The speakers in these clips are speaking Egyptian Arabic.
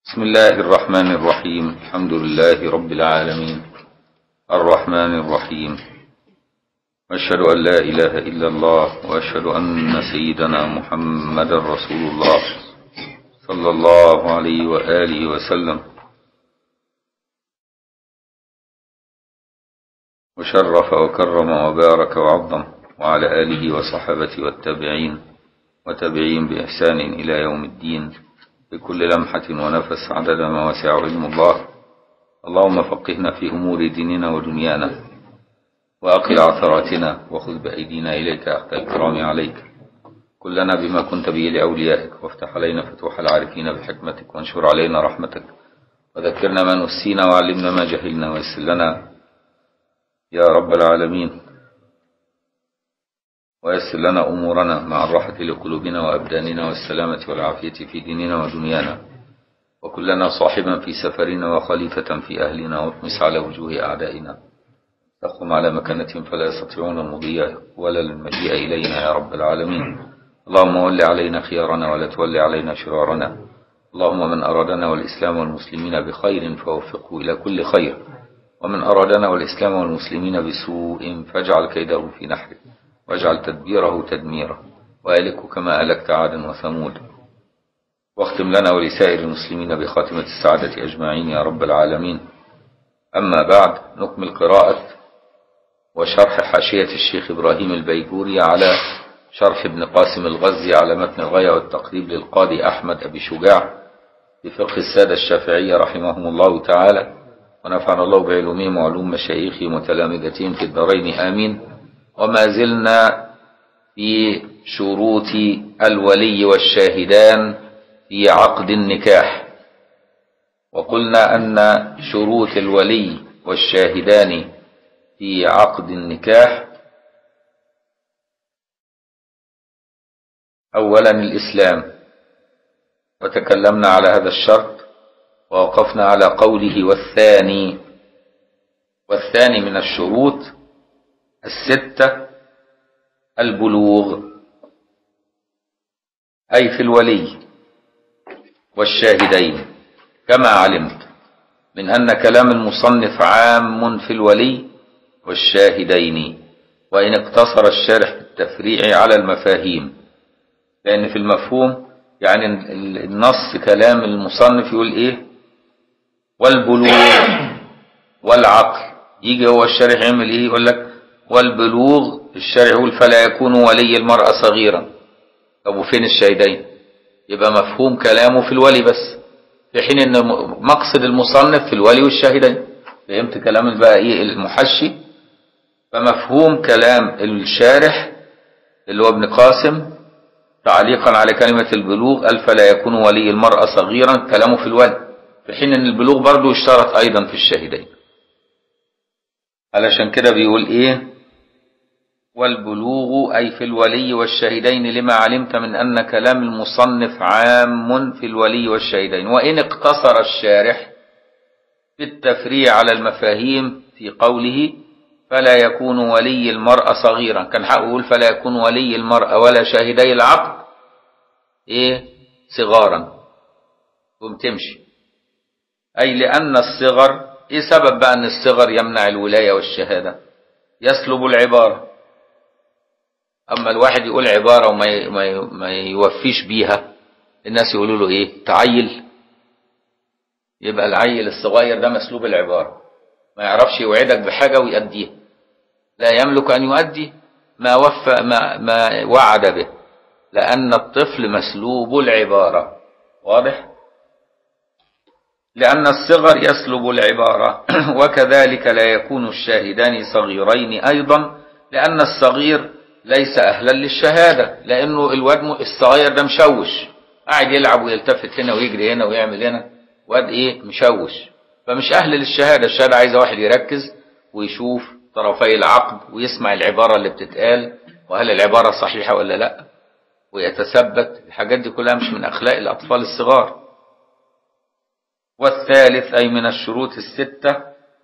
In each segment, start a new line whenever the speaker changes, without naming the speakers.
بسم الله الرحمن الرحيم الحمد لله رب العالمين الرحمن الرحيم واشهد ان لا اله الا الله واشهد ان سيدنا محمد رسول الله صلى الله عليه واله وسلم وشرف وكرم وبارك وعظم وعلى اله وصحبه والتابعين وتابعين باحسان الى يوم الدين بكل لمحة ونفس عدد ما وسع علم الله اللهم فقهنا في أمور ديننا ودنيانا وأقل عثراتنا وخذ بأيدينا إليك أخذ الكرام عليك كلنا بما كنت به لأوليائك وافتح علينا فتوح العارفين بحكمتك وانشر علينا رحمتك وذكرنا ما نسينا وعلمنا ما جهلنا ويسر لنا يا رب العالمين ويسر لنا أمورنا مع الراحة لقلوبنا وأبداننا والسلامة والعافية في ديننا ودنيانا وكلنا صاحبا في سفرنا وخليفة في أهلنا واطمس على وجوه أعدائنا تقم على مكانتهم فلا يستطيعون المضي ولا المجيء إلينا يا رب العالمين اللهم ول علينا خيارنا ولا تول علينا شرارنا اللهم من أرادنا والإسلام والمسلمين بخير فوفقه إلى كل خير ومن أرادنا والإسلام والمسلمين بسوء فاجعل كيده في نحره واجعل تدبيره تدميره وأهلك كما أهلكت عادا وثمود واختم لنا ولسائر المسلمين بخاتمة السعادة أجمعين يا رب العالمين أما بعد نكمل قراءة وشرح حاشية الشيخ إبراهيم البيجوري على شرح ابن قاسم الغزي على متن الغاية والتقريب للقاضي أحمد أبي شجاع بفقه السادة الشافعية رحمهم الله تعالى ونفعنا الله بعلومهم وعلوم مشايخهم وتلامذتهم في الدارين آمين وما زلنا في شروط الولي والشاهدان في عقد النكاح وقلنا أن شروط الولي والشاهدان في عقد النكاح أولا الإسلام وتكلمنا على هذا الشرط ووقفنا على قوله والثاني والثاني من الشروط الستة البلوغ أي في الولي والشاهدين كما علمت من أن كلام المصنف عام في الولي والشاهدين وإن اقتصر الشارح بالتفريع على المفاهيم لأن في المفهوم يعني النص كلام المصنف يقول إيه والبلوغ والعقل يجي هو الشارح يعمل إيه يقول لك والبلوغ الشرع يقول فلا يكون ولي المرأة صغيرا طب وفين الشهيدين يبقى مفهوم كلامه في الولي بس في حين ان مقصد المصنف في الولي والشاهدين فهمت كلام بقى ايه المحشي فمفهوم كلام الشارح اللي هو ابن قاسم تعليقا على كلمة البلوغ قال فلا يكون ولي المرأة صغيرا كلامه في الولي في حين ان البلوغ برضه يشترط ايضا في الشاهدين علشان كده بيقول ايه والبلوغ أي في الولي والشهيدين لما علمت من أن كلام المصنف عام في الولي والشهيدين وإن اقتصر الشارح بالتفريع على المفاهيم في قوله فلا يكون ولي المرأة صغيرا كان حقه يقول فلا يكون ولي المرأة ولا شاهدي العقد إيه صغارا وبتمشي أي لأن الصغر إيه سبب بقى أن الصغر يمنع الولاية والشهادة يسلب العبارة أما الواحد يقول عبارة وما ما ما يوفيش بيها الناس يقولوا له إيه تعيل يبقى العيل الصغير ده مسلوب العبارة ما يعرفش يوعدك بحاجة ويأديها لا يملك أن يؤدي ما وفى ما, ما وعد به لأن الطفل مسلوب العبارة واضح لأن الصغر يسلب العبارة وكذلك لا يكون الشاهدان صغيرين أيضا لأن الصغير ليس أهلا للشهادة لأنه الواد الصغير ده مشوش قاعد يلعب ويلتفت هنا ويجري هنا ويعمل هنا واد إيه مشوش فمش أهل للشهادة الشهادة عايزة واحد يركز ويشوف طرفي العقد ويسمع العبارة اللي بتتقال وهل العبارة صحيحة ولا لا ويتثبت الحاجات دي كلها مش من أخلاق الأطفال الصغار والثالث أي من الشروط الستة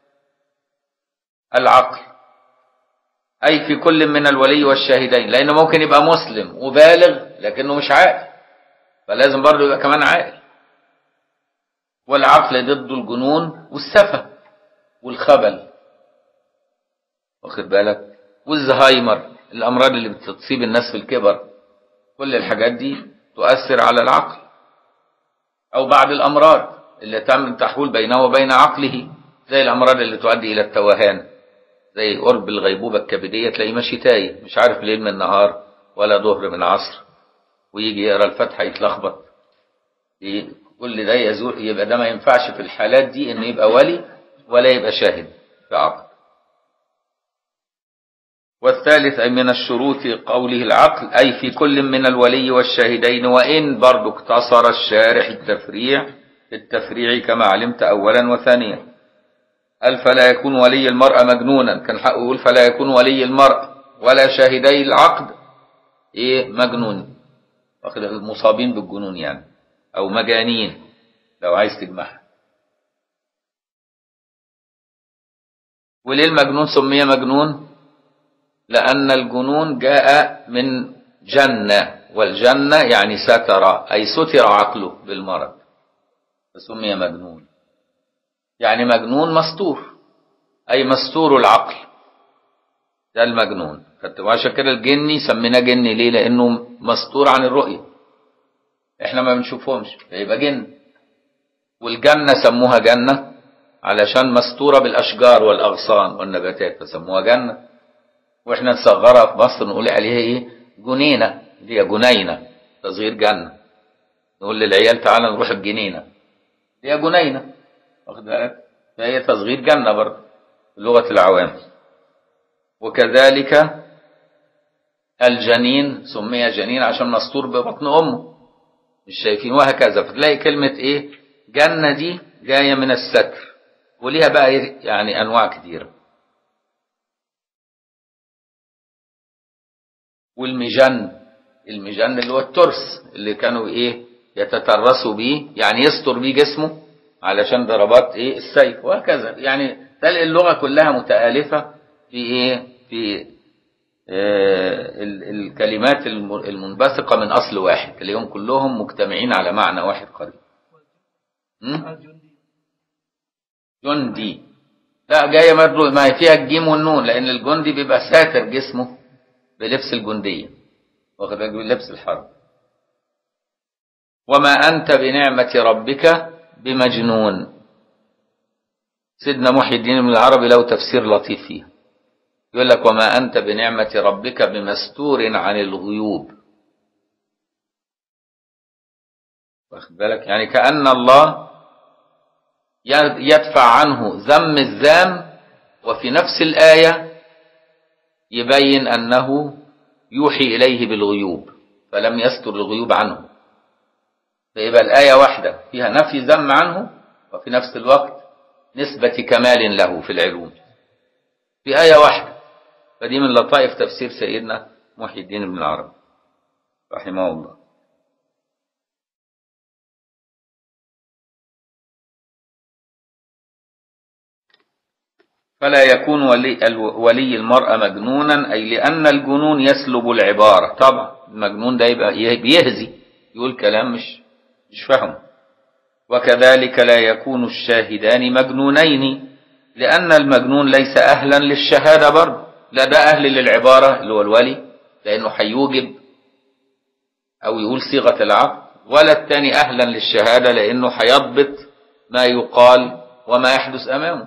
العقل أي في كل من الولي والشاهدين لأنه ممكن يبقى مسلم وبالغ لكنه مش عاقل فلازم برضه يبقى كمان عاقل والعقل ضد الجنون والسفه والخبل واخد بالك والزهايمر الامراض اللي بتصيب الناس في الكبر كل الحاجات دي تؤثر على العقل او بعض الامراض اللي تم تحول بينه وبين عقله زي الامراض اللي تؤدي الى التوهان زي قرب الغيبوبه الكبديه تلاقيه ماشي تايه مش عارف ليل من نهار ولا ظهر من عصر ويجي يقرا الفاتحه يتلخبط إيه؟ كل ده يزول يبقى ده ما ينفعش في الحالات دي انه يبقى ولي ولا يبقى شاهد في عقل والثالث أي من الشروط قوله العقل أي في كل من الولي والشاهدين وإن برضو اقتصر الشارح التفريع التفريع كما علمت أولا وثانيا قال فلا يكون ولي المرأة مجنونا كان حقه يقول فلا يكون ولي المرأة ولا شاهدي العقد إيه مجنون واخد المصابين بالجنون يعني أو مجانين لو عايز تجمعها وليه المجنون سمي مجنون لأن الجنون جاء من جنة والجنة يعني ستر أي ستر عقله بالمرض فسمي مجنون يعني مجنون مستور أي مستور العقل ده المجنون عشان كده الجني سميناه جني ليه لأنه مستور عن الرؤية احنا ما بنشوفهمش فيبقى جن والجنة سموها جنة علشان مستورة بالأشجار والأغصان والنباتات فسموها جنة واحنا نصغرها في مصر نقول عليها ايه جنينه اللي هي جنينه تصغير جنه نقول للعيال تعالى نروح الجنينه هي جنينه واخد بالك فهي تصغير جنه برضه لغه العوام وكذلك الجنين سمي جنين عشان مستور ببطن امه مش شايفين وهكذا فتلاقي كلمه ايه جنه دي جايه من الستر وليها بقى يعني انواع كثيره والمجن المجن اللي هو الترس اللي كانوا ايه يتترسوا بيه يعني يستر بيه جسمه علشان ضربات ايه السيف وهكذا يعني تلاقي اللغه كلها متآلفه في ايه في آه الكلمات المنبثقه من اصل واحد تلاقيهم كلهم مجتمعين على معنى واحد قريب جندي لا جايه برضه ما فيها الجيم والنون لان الجندي بيبقى ساتر جسمه بلبس الجندية واخد بالك بلبس الحرب وما أنت بنعمة ربك بمجنون سيدنا محي الدين من العربي له تفسير لطيف فيه يقول لك وما أنت بنعمة ربك بمستور عن الغيوب واخد بالك يعني كأن الله يدفع عنه ذم الذام وفي نفس الآية يبين أنه يوحي إليه بالغيوب فلم يستر الغيوب عنه فيبقى الآية واحدة فيها نفي ذم عنه وفي نفس الوقت نسبة كمال له في العلوم في آية واحدة فدي من لطائف تفسير سيدنا محي الدين بن العربي رحمه الله فلا يكون ولي, ولي المرأة مجنونا أي لأن الجنون يسلب العبارة طبعا المجنون ده يبقى بيهزي يقول كلام مش مش فاهمه وكذلك لا يكون الشاهدان مجنونين لأن المجنون ليس أهلا للشهادة برضه لا ده أهل للعبارة اللي هو الولي لأنه هيوجب أو يقول صيغة العقد ولا الثاني أهلا للشهادة لأنه هيضبط ما يقال وما يحدث أمامه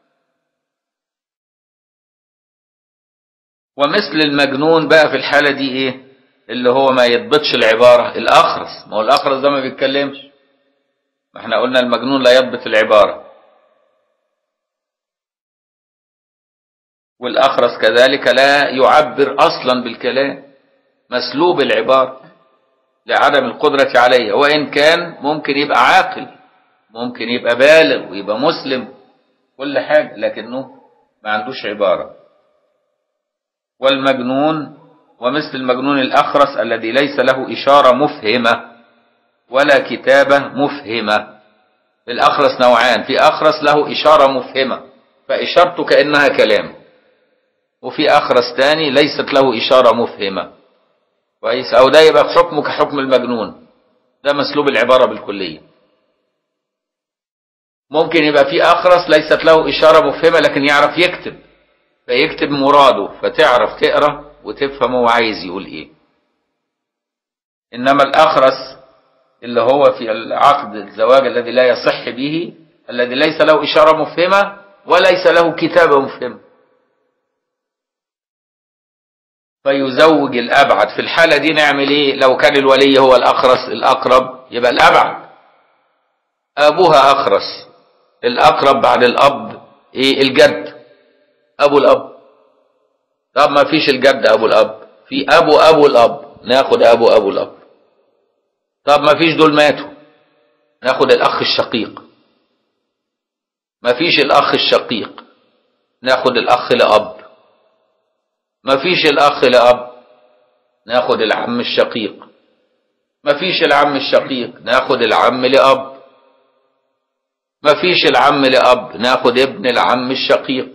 ومثل المجنون بقى في الحالة دي ايه اللي هو ما يضبطش العبارة الأخرس ما هو الأخرس ده ما بيتكلمش ما احنا قلنا المجنون لا يضبط العبارة والأخرس كذلك لا يعبر أصلا بالكلام مسلوب العبارة لعدم القدرة عليها وإن كان ممكن يبقى عاقل ممكن يبقى بالغ ويبقى مسلم كل حاجة لكنه ما عندوش عبارة والمجنون ومثل المجنون الأخرس الذي ليس له إشارة مفهمة ولا كتابة مفهمة الأخرس نوعان في أخرس له إشارة مفهمة فإشارته كأنها كلام وفي أخرس تاني ليست له إشارة مفهمة كويس أو ده يبقى حكمه كحكم المجنون ده مسلوب العبارة بالكلية ممكن يبقى في أخرس ليست له إشارة مفهمة لكن يعرف يكتب فيكتب مراده فتعرف تقرأ وتفهم هو عايز يقول إيه إنما الأخرس اللي هو في العقد الزواج الذي لا يصح به الذي ليس له إشارة مفهمة وليس له كتابة مفهمة فيزوج الأبعد في الحالة دي نعمل إيه لو كان الولي هو الأخرس الأقرب يبقى الأبعد أبوها أخرس الأقرب بعد الأب إيه الجد أبو الأب طب ما فيش الجد أبو الأب في أبو أبو الأب ناخد أبو أبو الأب طب ما فيش دول ماتوا ناخد الأخ الشقيق ما فيش الأخ الشقيق ناخد الأخ لأب ما فيش الأخ لأب ناخد العم الشقيق ما فيش العم الشقيق ناخد العم لأب ما فيش العم لأب ناخد ابن العم الشقيق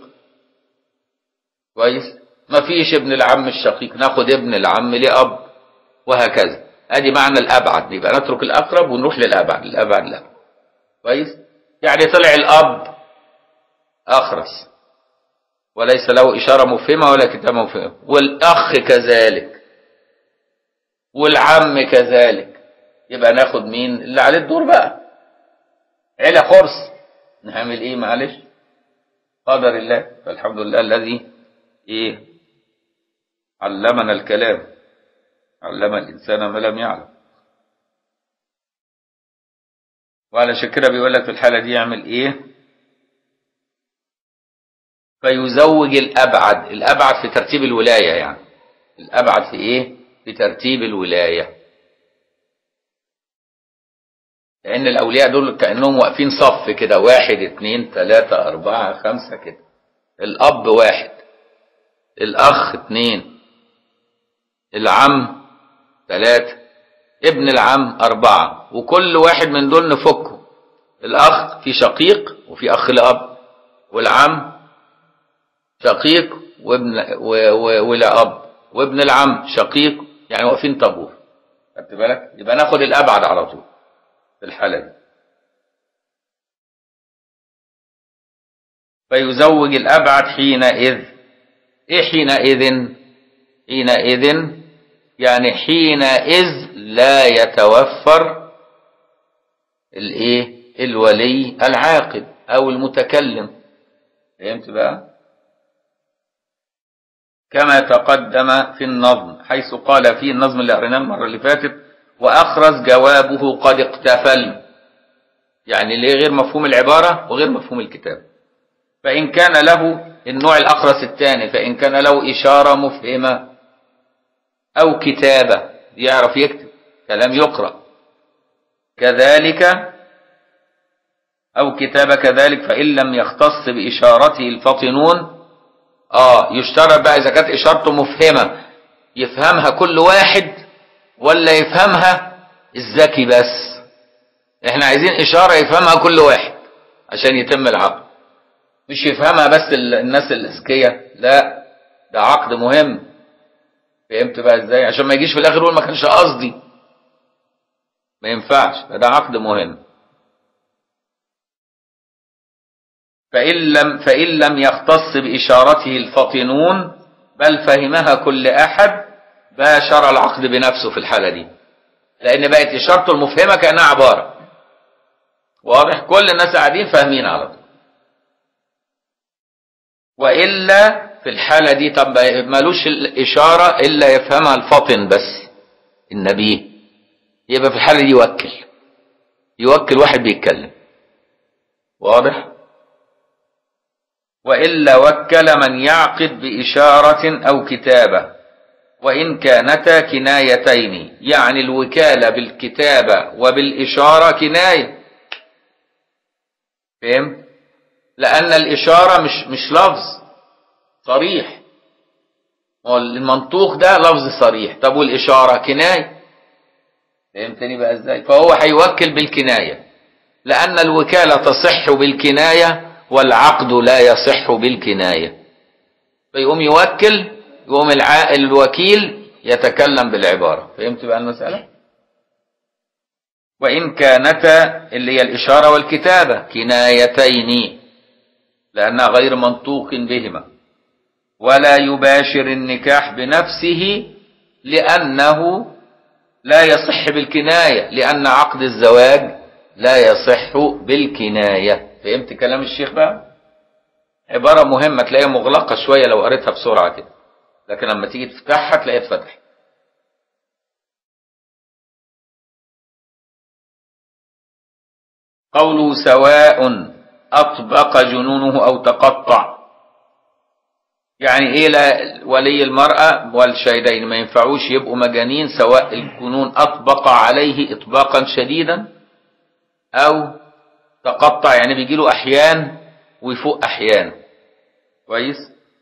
كويس ما فيش ابن العم الشقيق ناخد ابن العم لأب وهكذا ادي معنى الابعد يبقى نترك الاقرب ونروح للابعد الابعد لا كويس يعني طلع الاب اخرس وليس له اشاره مفهمه ولا كتابه مفهمه والاخ كذلك والعم كذلك يبقى ناخد مين اللي عليه الدور بقى عيله خرس نعمل ايه معلش قدر الله فالحمد لله الذي ايه علمنا الكلام علم الإنسان ما لم يعلم وعلى كده بيقول لك في الحالة دي يعمل إيه فيزوج الأبعد الأبعد في ترتيب الولاية يعني الأبعد في إيه في ترتيب الولاية لأن الأولياء دول كأنهم واقفين صف كده واحد اتنين تلاتة أربعة خمسة كده الأب واحد الأخ اتنين العم ثلاثة ابن العم أربعة وكل واحد من دول نفكه الأخ في شقيق وفي أخ لأب والعم شقيق وابن و... و... ولا أب وابن العم شقيق يعني واقفين طابور خدت بالك يبقى ناخد الأبعد على طول في الحالة دي فيزوج الأبعد حينئذ إيه حينئذ حينئذ يعني حينئذ لا يتوفر الايه الولي العاقل او المتكلم فهمت بقى كما تقدم في النظم حيث قال فيه النظم اللي قريناه المره اللي فاتت واخرج جوابه قد اقتفل يعني ليه غير مفهوم العباره وغير مفهوم الكتاب فان كان له النوع الاخرس الثاني فان كان له اشاره مفهمه أو كتابة يعرف يكتب كلام يقرأ كذلك أو كتابة كذلك فإن لم يختص بإشارته الفطنون آه يشترط بقى إذا كانت إشارته مفهمة يفهمها كل واحد ولا يفهمها الذكي بس احنا عايزين إشارة يفهمها كل واحد عشان يتم العقد مش يفهمها بس الناس الأذكياء لا ده عقد مهم فهمت بقى ازاي عشان ما يجيش في الاخر يقول ما كانش قصدي ما ينفعش ده عقد مهم فإن لم فإن لم يختص بإشارته الفطنون بل فهمها كل أحد باشر العقد بنفسه في الحالة دي لأن بقت إشارته المفهمة كأنها عبارة واضح كل الناس قاعدين فاهمين على طول وإلا في الحالة دي طب مالوش الإشارة إلا يفهمها الفطن بس النبي يبقى في الحالة دي يوكل يوكل واحد بيتكلم واضح وإلا وكل من يعقد بإشارة أو كتابة وإن كانتا كنايتين يعني الوكالة بالكتابة وبالإشارة كناية فهم؟ لأن الإشارة مش مش لفظ صريح المنطوق ده لفظ صريح طب والإشارة كناية فهمتني بقى ازاي فهو هيوكل بالكناية لأن الوكالة تصح بالكناية والعقد لا يصح بالكناية فيقوم يوكل يقوم الوكيل يتكلم بالعبارة فهمت بقى المسألة وإن كانتا اللي هي الإشارة والكتابة كنايتين لأنها غير منطوق بهما ولا يباشر النكاح بنفسه لأنه لا يصح بالكناية لأن عقد الزواج لا يصح بالكناية فهمت كلام الشيخ بقى عبارة مهمة تلاقيها مغلقة شوية لو قريتها بسرعة كده لكن لما تيجي تفتحها تلاقيها اتفتح قوله سواء أطبق جنونه أو تقطع يعني إيه لا ولي المرأة والشهدين ما ينفعوش يبقوا مجانين سواء الجنون أطبق عليه إطباقا شديدا أو تقطع يعني بيجي له أحيان ويفوق أحيان كويس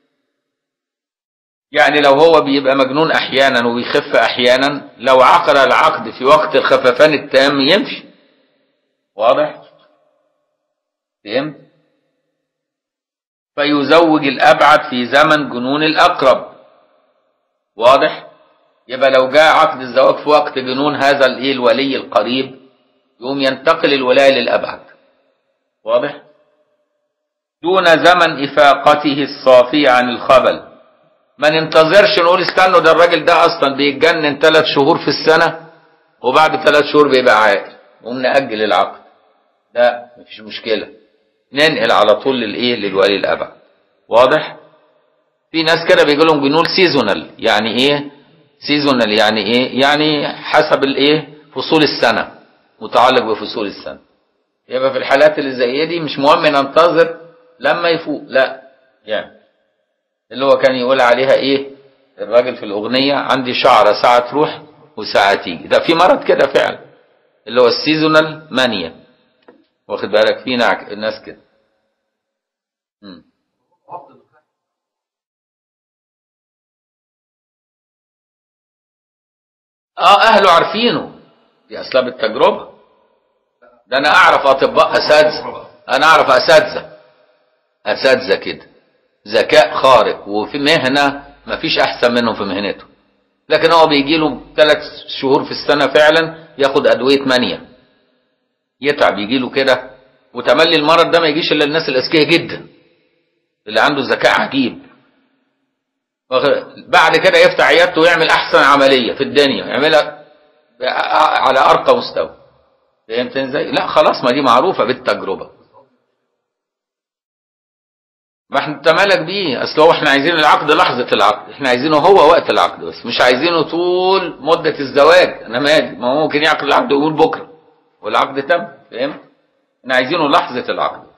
يعني لو هو بيبقى مجنون أحيانا وبيخف أحيانا لو عقد العقد في وقت الخففان التام يمشي واضح فهمت فيزوج الأبعد في زمن جنون الأقرب واضح يبقى لو جاء عقد الزواج في وقت جنون هذا الايه الولي القريب يقوم ينتقل الولاية للأبعد واضح دون زمن إفاقته الصافي عن الخبل ما ننتظرش نقول استنوا ده الراجل ده أصلا بيتجنن ثلاث شهور في السنة وبعد ثلاث شهور بيبقى عاقل نقوم نأجل العقد لا مفيش مشكلة ننقل على طول للإيه للولي الأبعد واضح في ناس كده بيجي لهم بنقول سيزونال يعني إيه سيزونال يعني إيه يعني حسب الإيه فصول السنة متعلق بفصول السنة يبقى في الحالات اللي زي دي مش مهم ننتظر لما يفوق لا يعني اللي هو كان يقول عليها ايه الراجل في الاغنيه عندي شعره ساعه تروح وساعه تيجي ده في مرض كده فعلا اللي هو السيزونال مانيا واخد بالك في ناس الناس كده مم. اه اهله عارفينه دي اسباب التجربه ده انا اعرف اطباء اساتذه انا اعرف اساتذه اساتذه كده ذكاء خارق وفي مهنه ما فيش احسن منهم في مهنته لكن هو بيجي له ثلاث شهور في السنه فعلا ياخد ادويه مانيا يتعب يجي له كده وتملي المرض ده ما يجيش الا الناس الاذكياء جدا اللي عنده ذكاء عجيب بعد كده يفتح عيادته ويعمل احسن عمليه في الدنيا يعملها على ارقى مستوى فهمت ازاي؟ لا خلاص ما دي معروفه بالتجربه ما احنا انت مالك بيه اصل هو احنا عايزين العقد لحظه العقد احنا عايزينه هو وقت العقد بس مش عايزينه طول مده الزواج انا مالي ما هو ممكن يعقد العقد ويقول بكره والعقد تم فهمت احنا عايزينه لحظه العقد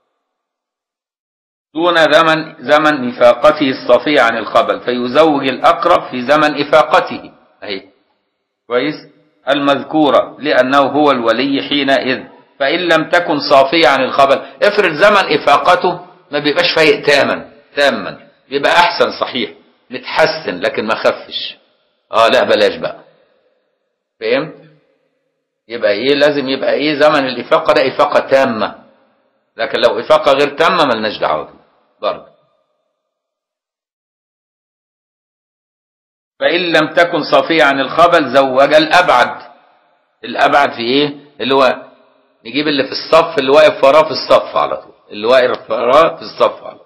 دون زمن زمن إفاقته الصفي عن الخبل فيزوج الأقرب في زمن إفاقته أهي كويس المذكورة لأنه هو الولي حينئذ فإن لم تكن صافية عن الخبل افرض زمن إفاقته ما بيبقاش فايق تاما تاما بيبقى أحسن صحيح متحسن لكن ما خفش اه لا بلاش بقى فهمت يبقى ايه لازم يبقى ايه زمن الإفاقة ده إفاقة تامة لكن لو إفاقة غير تامة ملناش دعوة بيه برضه فإن لم تكن صافية عن الخبل زوج الأبعد الأبعد في إيه؟ اللي هو نجيب اللي في الصف اللي واقف وراه في الصف على طول اللي واقف وراه في الصف على طول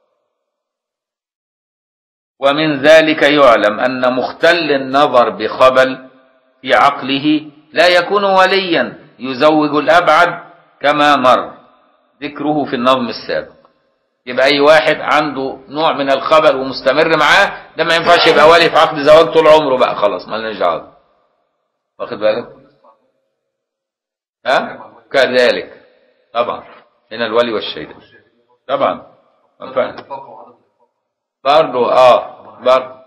ومن ذلك يعلم أن مختل النظر بخبل في عقله لا يكون وليا يزوج الأبعد كما مر ذكره في النظم السابق يبقى اي واحد عنده نوع من الخبل ومستمر معاه ده ما ينفعش يبقى ولي في عقد زواج طول عمره بقى خلاص مالناش دعوه واخد بالك ها كذلك طبعا هنا الولي والشهيد طبعا فاهم برضه اه برضه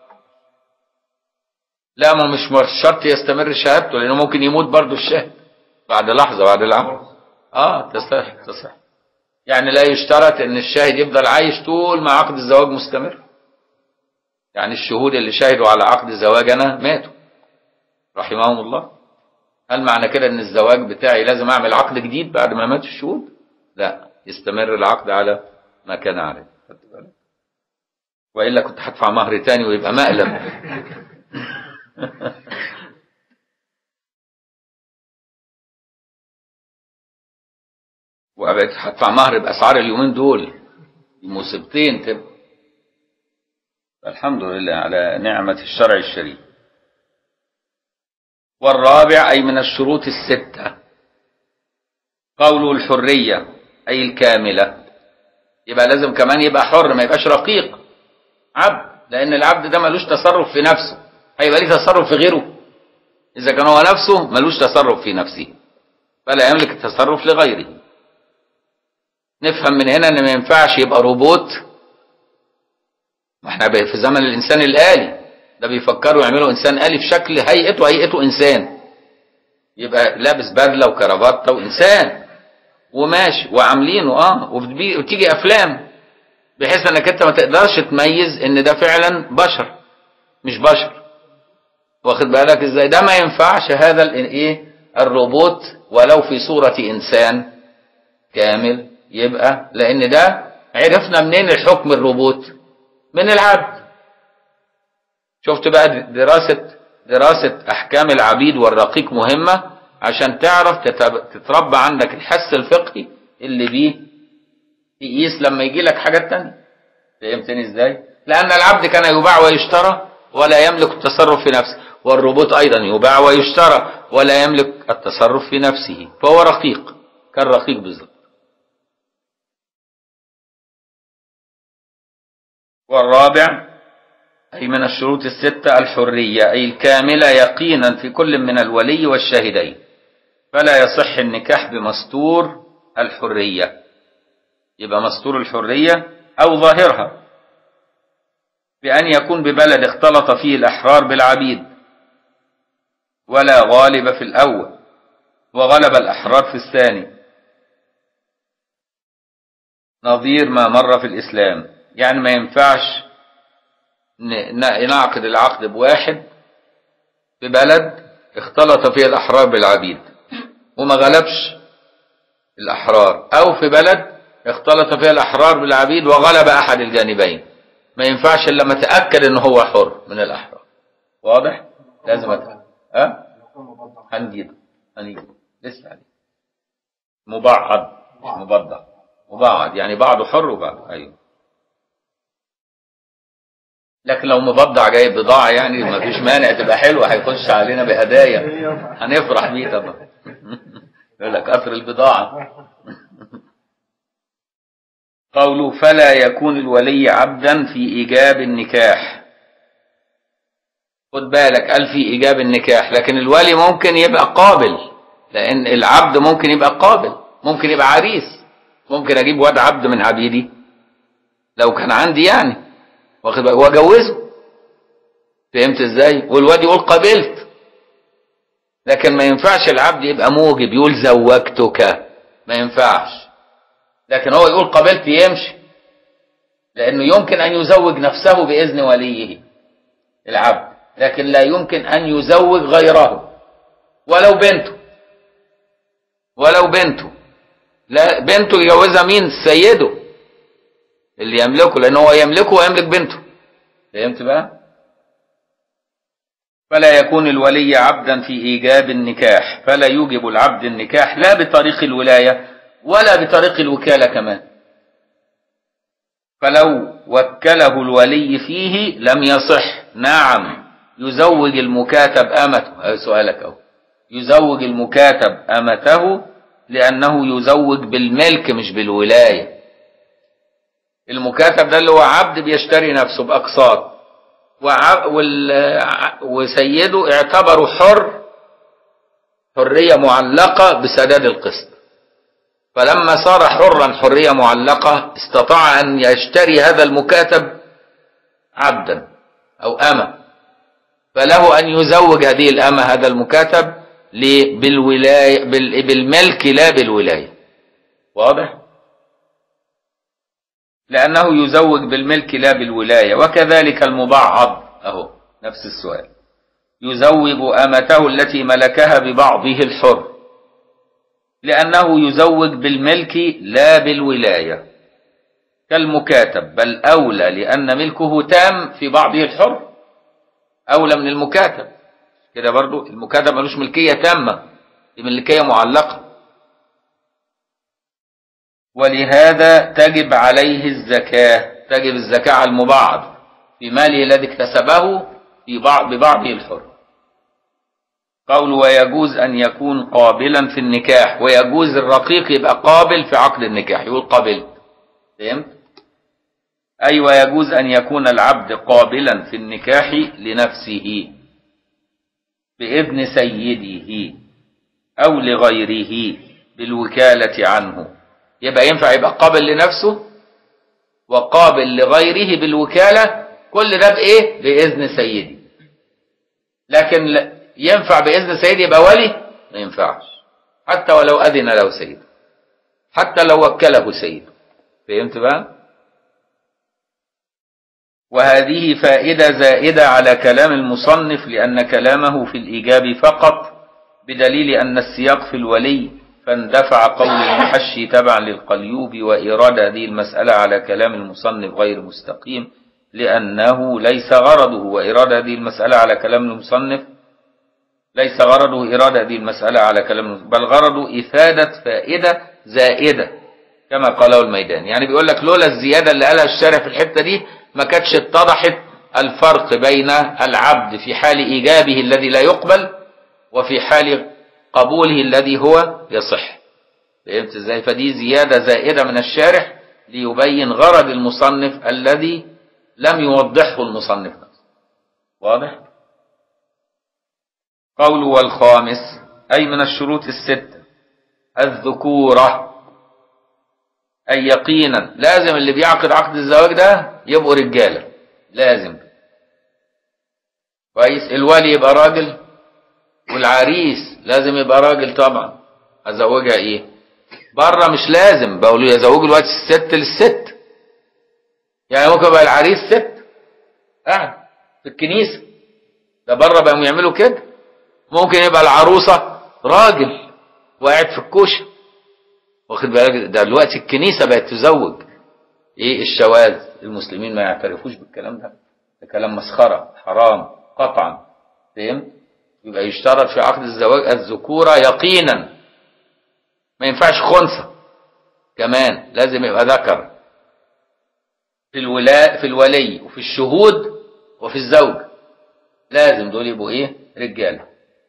لا ما مش شرط يستمر شهادته لانه ممكن يموت برضه الشاهد بعد لحظه بعد العمل اه تصح تصح يعني لا يشترط ان الشاهد يفضل عايش طول ما عقد الزواج مستمر يعني الشهود اللي شهدوا على عقد زواجنا ماتوا رحمهم الله هل معنى كده ان الزواج بتاعي لازم اعمل عقد جديد بعد ما مات الشهود لا يستمر العقد على ما كان عليه والا كنت هدفع مهر تاني ويبقى مقلب وبقيت هدفع مهر باسعار اليومين دول مصيبتين تبقى الحمد لله على نعمة الشرع الشريف والرابع أي من الشروط الستة قوله الحرية أي الكاملة يبقى لازم كمان يبقى حر ما يبقاش رقيق عبد لأن العبد ده ملوش تصرف في نفسه هيبقى ليه تصرف في غيره إذا كان هو نفسه ملوش تصرف في نفسه فلا يملك التصرف لغيره نفهم من هنا ان ما ينفعش يبقى روبوت ما احنا في زمن الانسان الالي ده بيفكروا يعملوا انسان الي في شكل هيئته هيئته انسان يبقى لابس بدله وكرافته وانسان وماشي وعاملينه اه وبتيجي افلام بحيث انك انت ما تقدرش تميز ان ده فعلا بشر مش بشر واخد بالك ازاي ده ما ينفعش هذا الايه الروبوت ولو في صورة انسان كامل يبقى لان ده عرفنا منين الحكم الروبوت من العبد شفت بقى دراسة دراسة احكام العبيد والرقيق مهمة عشان تعرف تتربى عندك الحس الفقهي اللي بيه تقيس لما يجي لك حاجات تانية فهمتني ازاي لان العبد كان يباع ويشترى ولا يملك التصرف في نفسه والروبوت ايضا يباع ويشترى ولا يملك التصرف في نفسه فهو رقيق كالرقيق بالضبط والرابع أي من الشروط الستة الحرية أي الكاملة يقينا في كل من الولي والشاهدين فلا يصح النكاح بمستور الحرية يبقى مستور الحرية أو ظاهرها بأن يكون ببلد اختلط فيه الأحرار بالعبيد ولا غالب في الأول وغلب الأحرار في الثاني نظير ما مر في الإسلام يعني ما ينفعش نعقد العقد بواحد في بلد اختلط فيها الأحرار بالعبيد وما غلبش الأحرار أو في بلد اختلط فيها الأحرار بالعبيد وغلب أحد الجانبين ما ينفعش إلا لما تأكد إن هو حر من الأحرار واضح؟ لازم أتأكد ها؟ هنجيب هنجيب لسه عليه مبعض مش مبضع مبعض يعني بعضه حر وبعضه أيوه لكن لو مبضع جايب بضاعة يعني ما فيش مانع تبقى حلوة هيخش علينا بهدايا هنفرح بيه طبعا يقول لك قطر البضاعة قوله فلا يكون الولي عبدا في إيجاب النكاح خد بالك قال في إيجاب النكاح لكن الولي ممكن يبقى قابل لأن العبد ممكن يبقى قابل ممكن يبقى عريس ممكن أجيب واد عبد من عبيدي لو كان عندي يعني واخد بالك واجوزه فهمت ازاي والواد يقول قبلت لكن ما ينفعش العبد يبقى موجب يقول زوجتك ما ينفعش لكن هو يقول قبلت يمشي لانه يمكن ان يزوج نفسه باذن وليه العبد لكن لا يمكن ان يزوج غيره ولو بنته ولو بنته لا بنته يجوزها مين سيده اللي يملكه لأنه هو يملكه ويملك بنته فهمت بقى فلا يكون الولي عبدا في إيجاب النكاح فلا يوجب العبد النكاح لا بطريق الولاية ولا بطريق الوكالة كمان فلو وكله الولي فيه لم يصح نعم يزوج المكاتب أمته هذا سؤالك أهو يزوج المكاتب أمته لأنه يزوج بالملك مش بالولاية المكاتب ده اللي هو عبد بيشتري نفسه بأقساط وسيده اعتبره حر حرية معلقة بسداد القسط فلما صار حرا حرية معلقة استطاع أن يشتري هذا المكاتب عبدا أو أمة فله أن يزوج هذه الأمة هذا المكاتب بالولاية بالملك لا بالولاية واضح؟ لأنه يزوج بالملك لا بالولاية وكذلك المبعض أهو نفس السؤال يزوج أمته التي ملكها ببعضه الحر لأنه يزوج بالملك لا بالولاية كالمكاتب بل أولى لأن ملكه تام في بعضه الحر أولى من المكاتب كده برضو المكاتب ملوش ملكية تامة دي ملكية معلقة ولهذا تجب عليه الزكاة تجب الزكاة على المبعض في ماله الذي اكتسبه في بعض ببعضه الحر قول ويجوز أن يكون قابلا في النكاح ويجوز الرقيق يبقى قابل في عقد النكاح يقول قابل فهمت أي ويجوز أن يكون العبد قابلا في النكاح لنفسه بإذن سيده أو لغيره بالوكالة عنه يبقى ينفع يبقى قابل لنفسه وقابل لغيره بالوكالة كل ده بإيه؟ بإذن سيدي لكن ينفع بإذن سيدي يبقى ولي؟ ما ينفعش حتى ولو أذن له سيده حتى لو وكله سيده فهمت بقى؟ وهذه فائدة زائدة على كلام المصنف لأن كلامه في الإيجاب فقط بدليل أن السياق في الولي فاندفع قول المحشي تبعا للقليوب وإرادة هذه المسألة على كلام المصنف غير مستقيم لأنه ليس غرضه وإرادة هذه المسألة على كلام المصنف ليس غرضه إرادة هذه المسألة على كلام المصنف بل غرضه إفادة فائدة زائدة كما قاله الميدان يعني بيقول لك لولا الزيادة اللي قالها الشارع في الحتة دي ما كانتش اتضحت الفرق بين العبد في حال إيجابه الذي لا يقبل وفي حال قبوله الذي هو يصح فهمت ازاي فدي زيادة زائدة من الشارح ليبين غرض المصنف الذي لم يوضحه المصنف نفسه واضح قول والخامس أي من الشروط الستة الذكورة أي يقينا لازم اللي بيعقد عقد الزواج ده يبقوا رجالة لازم كويس الولي يبقى راجل والعريس لازم يبقى راجل طبعا ازوجها ايه بره مش لازم بقولوا يزوجوا الوقت الست للست يعني ممكن يبقى العريس ست قاعد في الكنيسه ده بره بقوا يعملوا كده ممكن يبقى العروسه راجل وقاعد في الكوشه واخد بالك ده دلوقتي الكنيسه بقت تزوج ايه الشواذ المسلمين ما يعترفوش بالكلام ده ده كلام مسخره حرام قطعا فهمت يبقى يشترط في عقد الزواج الذكورة يقينا ما ينفعش خنثى كمان لازم يبقى ذكر في الولاء في الولي وفي الشهود وفي الزوج لازم دول يبقوا ايه رجاله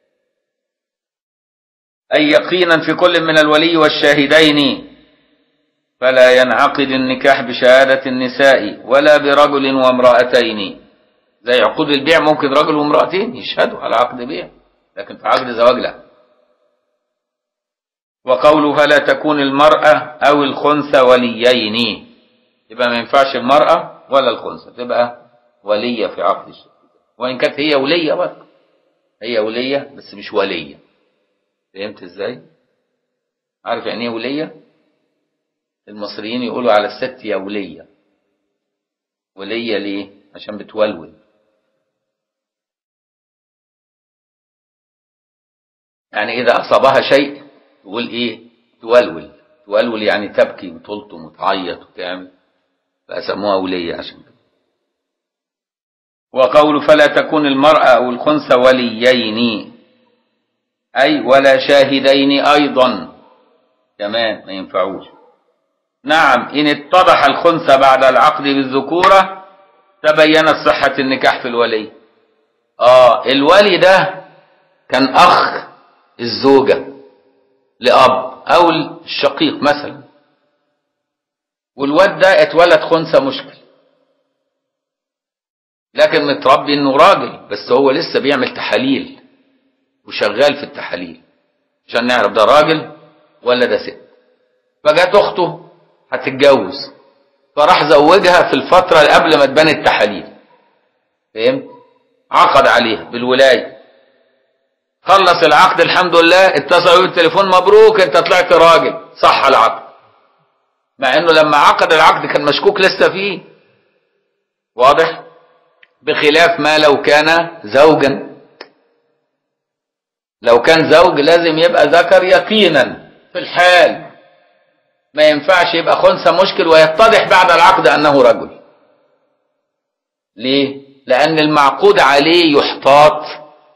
اي يقينا في كل من الولي والشاهدين فلا ينعقد النكاح بشهادة النساء ولا برجل وامرأتين زي عقود البيع ممكن رجل وامرأتين يشهدوا على عقد بيع لكن في عقد زواج لا وقوله فلا تكون المرأة أو الخنثى وليين يبقى ما ينفعش المرأة ولا الخنثى تبقى ولية في عقد الشهادة وإن كانت هي ولية برضه هي ولية بس مش ولية فهمت ازاي؟ عارف يعني ايه ولية؟ المصريين يقولوا على الست يا ولية ولية ليه؟ عشان بتولول يعني إذا أصابها شيء تقول إيه تولول تولول يعني تبكي وتلطم وتعيط وتعمل فأسموها ولية عشان كده وقول فلا تكون المرأة أو الخنثى وليين أي ولا شاهدين أيضا كمان ما ينفعوش نعم إن اتضح الخنثى بعد العقد بالذكورة تبينت صحة النكاح في الولي آه الولي ده كان أخ الزوجة لأب أو الشقيق مثلا والواد ده اتولد خنثى مشكل لكن متربي انه راجل بس هو لسه بيعمل تحاليل وشغال في التحاليل عشان نعرف ده راجل ولا ده ست فجت اخته هتتجوز فراح زوجها في الفترة اللي قبل ما تبان التحاليل فهمت عقد عليها بالولاية خلص العقد الحمد لله اتصلوا بالتليفون مبروك انت طلعت راجل صح العقد مع انه لما عقد العقد كان مشكوك لسه فيه واضح بخلاف ما لو كان زوجا لو كان زوج لازم يبقى ذكر يقينا في الحال ما ينفعش يبقى خنثى مشكل ويتضح بعد العقد انه رجل ليه لان المعقود عليه يحتاط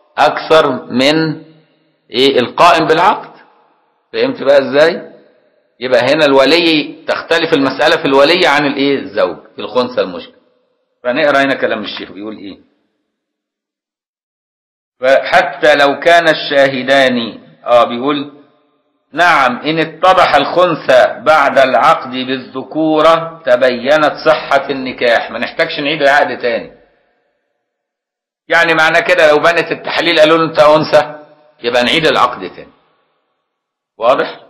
اكثر من ايه القائم بالعقد فهمت بقى ازاي يبقى هنا الولي تختلف المسألة في الولي عن الايه الزوج في الخنثى المشكل فنقرا هنا كلام الشيخ بيقول ايه فحتى لو كان الشاهدان اه بيقول نعم إن اتضح الخنثى بعد العقد بالذكورة تبينت صحة النكاح ما نحتاجش نعيد العقد تاني يعني معنى كده لو بنت التحليل قالوا له انت انثى يبقى نعيد العقد تاني واضح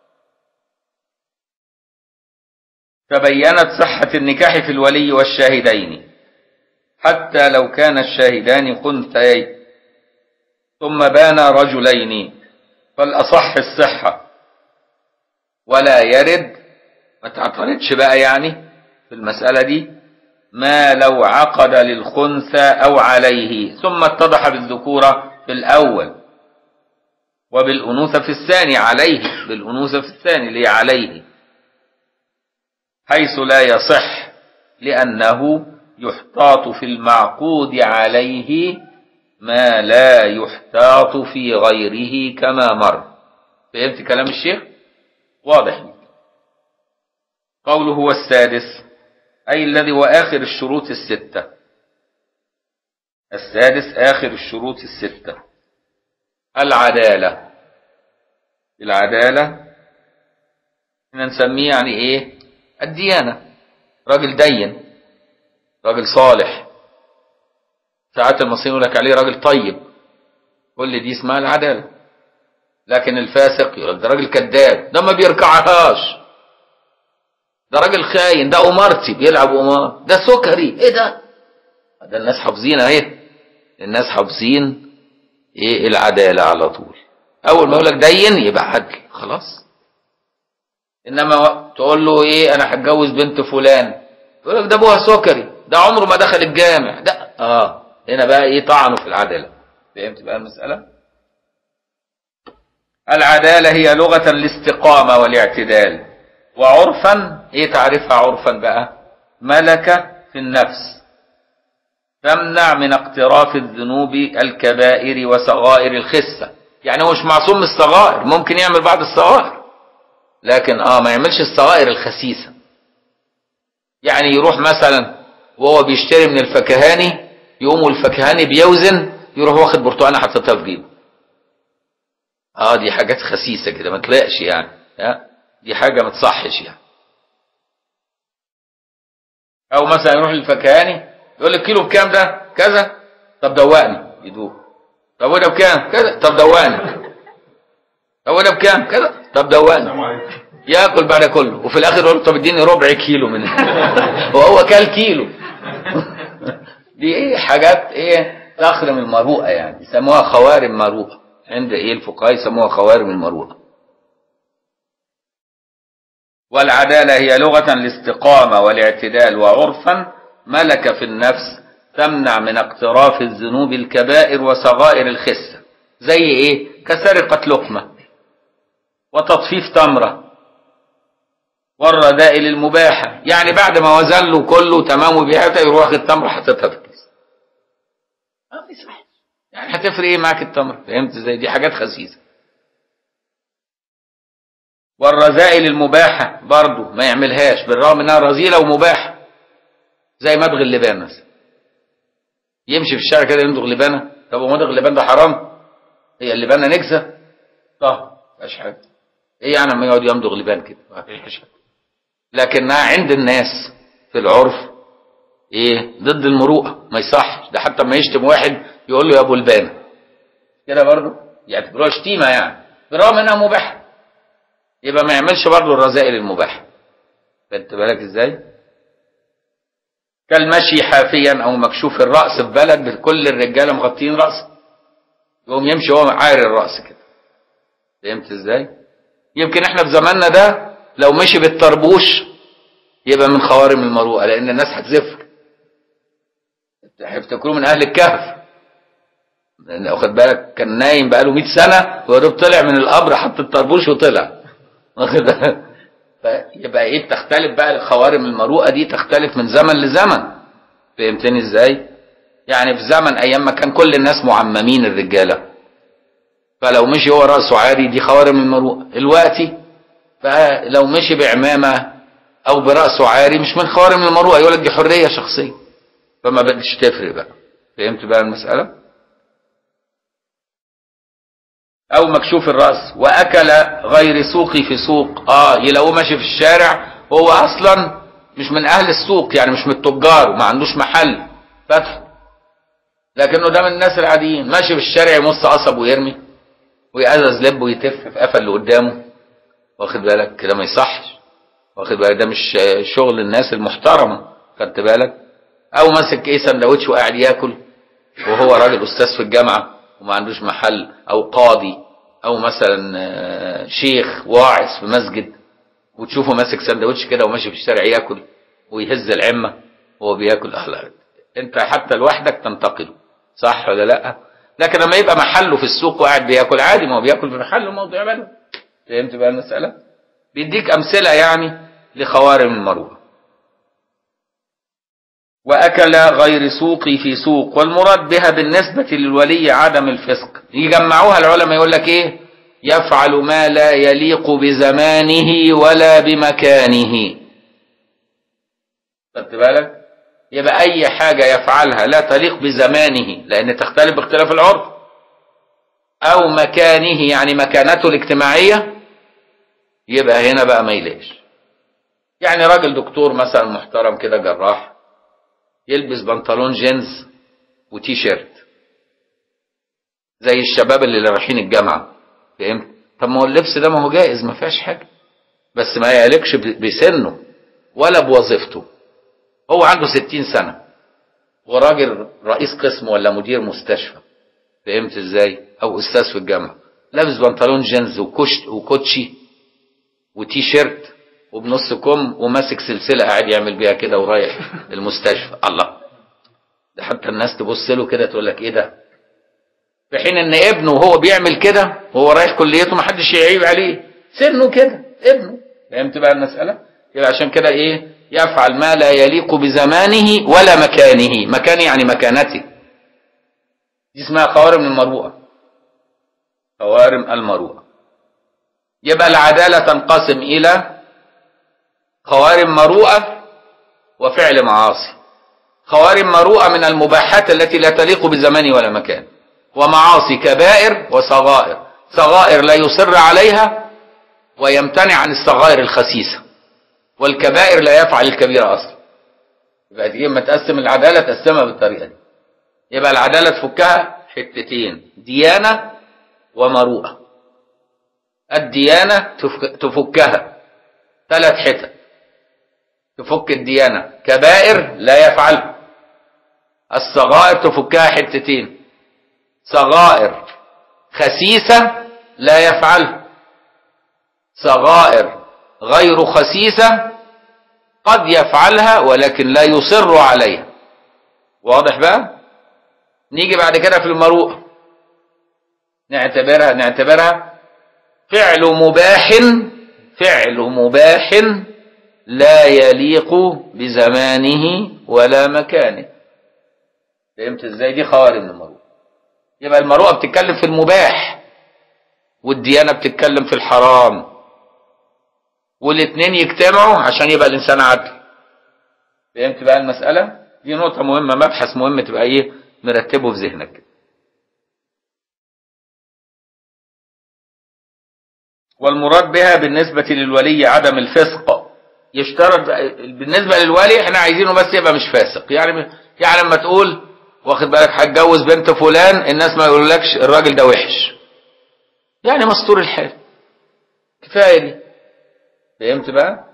تبينت صحة النكاح في الولي والشاهدين حتى لو كان الشاهدان خنثيين ثم بان رجلين فالأصح الصحة ولا يرد ما تعترضش بقى يعني في المسألة دي ما لو عقد للخنثى أو عليه ثم اتضح بالذكورة في الأول وبالأنوثة في الثاني عليه بالأنوثة في الثاني اللي عليه حيث لا يصح لأنه يحتاط في المعقود عليه ما لا يحتاط في غيره كما مر فهمت كلام الشيخ واضح قوله هو السادس أي الذي هو آخر الشروط الستة السادس آخر الشروط الستة العدالة العدالة احنا نسميه يعني ايه الديانة راجل دين راجل صالح ساعات المصريين يقول لك عليه راجل طيب كل دي اسمها العدالة لكن الفاسق يقول ده راجل كذاب ده ما بيركعهاش ده راجل خاين ده أمارتي بيلعب أمار ده سكري ايه ده ده الناس حافظين اهي الناس حافظين ايه العدالة على طول اول ما يقول لك دين يبقى عدل خلاص انما تقول له ايه انا هتجوز بنت فلان يقول لك ده ابوها سكري ده عمره ما دخل الجامع ده اه هنا بقى ايه طعنه في العدالة فهمت بقى المسألة العدالة هي لغة الاستقامة والاعتدال وعرفا ايه تعرفها عرفا بقى ملكة في النفس تمنع من اقتراف الذنوب الكبائر وصغائر الخسة يعني هو مش معصوم من الصغائر ممكن يعمل بعض الصغائر لكن اه ما يعملش الصغائر الخسيسة يعني يروح مثلا وهو بيشتري من الفكهاني يقوم الفكهاني بيوزن يروح واخد برتقانه حاططها في جيبه اه دي حاجات خسيسه كده ما تلاقش يعني ها دي حاجه ما تصحش يعني او مثلا يروح للفكهاني يقول لك كيلو بكام ده كذا طب دوقني يدوق طب وده بكام كذا طب دوقني طب وده بكام كذا طب دوقني ياكل بعد كله وفي الاخر يقول طب اديني ربع كيلو من وهو كل كيلو دي ايه حاجات ايه تخرم المروءه يعني يسموها خوارم مروءه عند ايه الفقهاء يسموها خوارم المروءه والعدالة هي لغة الاستقامة والاعتدال وعرفا ملكة في النفس تمنع من اقتراف الذنوب الكبائر وصغائر الخسة زي ايه كسرقة لقمة وتطفيف تمرة والردائل المباحة يعني بعد ما وزن له كله تمام وبيعتها يروح واخد تمرة حاططها في الكيس ما في صح يعني هتفرق ايه معاك التمرة فهمت ازاي دي حاجات خسيسة والرذائل المباحة برضه ما يعملهاش بالرغم انها رذيلة ومباحة زي مدغ اللبان مثلا يمشي في الشارع كده يمضغ لبانة طب هو مدغ اللبان ده حرام هي اللبانة نجسة طه مفيهاش حاجة ايه يعني لما يقعد يمضغ لبان كده ما فيش حاجة لكنها عند الناس في العرف ايه ضد المروءة ما يصحش ده حتى ما يشتم واحد يقول له يا ابو البانة كده برضه يعتبروها شتيمة يعني بالرغم انها مباحة يبقى ما يعملش برضه الرذائل المباحة خدت بالك ازاي كالمشي حافيا او مكشوف الرأس في بلد كل الرجالة مغطين رأسه يقوم يمشي هو عاري الرأس كده فهمت ازاي يمكن احنا في زماننا ده لو مشي بالطربوش يبقى من خوارم المروءة لان الناس هتزفر هيفتكروه من اهل الكهف واخد بالك كان نايم بقاله 100 سنة ويا دوب طلع من القبر حط الطربوش وطلع واخد فيبقى ايه بتختلف بقى الخوارم المروءه دي تختلف من زمن لزمن فهمتني ازاي يعني في زمن ايام ما كان كل الناس معممين الرجاله فلو مشي هو راسه عاري دي خوارم المروءه دلوقتي فلو مشي بعمامة أو برأسه عاري مش من خوارم المروءة يقول لك دي حرية شخصية فما بدش تفرق بقى فهمت بقى المسألة أو مكشوف الرأس وأكل غير سوقي في سوق آه يلاقوه ماشي في الشارع هو أصلا مش من أهل السوق يعني مش من التجار وما عندوش محل فتح لكنه ده من الناس العاديين ماشي في الشارع يمص قصب ويرمي ويقزز لب ويتف في قفا اللي قدامه واخد بالك كده ما يصحش واخد بالك ده مش شغل الناس المحترمه خدت بالك او ماسك ايه سندوتش وقاعد ياكل وهو راجل استاذ في الجامعه وما عندوش محل او قاضي او مثلا آه، شيخ واعظ في مسجد وتشوفه ماسك سندوتش كده وماشي في الشارع ياكل ويهز العمه وهو بياكل اهلا انت حتى لوحدك تنتقده صح ولا لا لكن لما يبقى محله في السوق وقاعد بياكل عادي ما هو بياكل في محله موضوع بلد فهمت بقى المساله بيديك امثله يعني لخوارم المروءه وأكل غير سوقي في سوق والمراد بها بالنسبة للولي عدم الفسق يجمعوها العلماء يقول لك إيه يفعل ما لا يليق بزمانه ولا بمكانه خدت بالك يبقى أي حاجة يفعلها لا تليق بزمانه لأن تختلف باختلاف العرف أو مكانه يعني مكانته الاجتماعية يبقى هنا بقى ما يليش يعني راجل دكتور مثلا محترم كده جراح يلبس بنطلون جينز وتي شيرت زي الشباب اللي رايحين الجامعه فهمت طب ما هو اللبس ده ما هو جائز ما فيهاش حاجه بس ما يليقش ب- بسنه ولا بوظيفته هو عنده ستين سنه وراجل رئيس قسم ولا مدير مستشفى فهمت ازاي او استاذ في الجامعه لابس بنطلون جينز وكشت وكوتشي وتي شيرت وبنص كم وماسك سلسله قاعد يعمل بيها كده ورايح المستشفى الله ده حتى الناس تبص له كده تقول لك ايه ده في حين ان ابنه وهو بيعمل كده وهو رايح كليته محدش يعيب عليه سنه كده ابنه فهمت بقى المساله يبقى عشان كده ايه يفعل ما لا يليق بزمانه ولا مكانه مكان يعني مكانته دي اسمها خوارم المروءه خوارم المروءه يبقى العداله تنقسم الى خوارم مروءة وفعل معاصي خوارم مروءة من المباحات التي لا تليق بزمان ولا مكان ومعاصي كبائر وصغائر صغائر لا يصر عليها ويمتنع عن الصغائر الخسيسة والكبائر لا يفعل الكبيرة أصلا يبقى دي لما تقسم العدالة تقسمها بالطريقة دي يبقى العدالة تفكها حتتين ديانة ومروءة الديانة تفك- تفكها ثلاث حتت تفك الديانة كبائر لا يفعلها الصغائر تفكها حتتين صغائر خسيسة لا يفعلها صغائر غير خسيسة قد يفعلها ولكن لا يصر عليها واضح بقى نيجي بعد كده في المروءة نعتبرها نعتبرها فعل مباح فعل مباح لا يليق بزمانه ولا مكانه فهمت ازاي دي خوارم المروءه يبقى المروءه بتتكلم في المباح والديانه بتتكلم في الحرام والاثنين يجتمعوا عشان يبقى الانسان عدل فهمت بقى المساله دي نقطه مهمه مبحث مهم تبقى ايه مرتبه في ذهنك والمراد بها بالنسبة للولي عدم الفسق يشترط بالنسبة للولي احنا عايزينه بس يبقى مش فاسق يعني يعني لما تقول واخد بالك هتجوز بنت فلان الناس ما يقولولكش الراجل ده وحش يعني مستور الحال كفاية دي فهمت بقى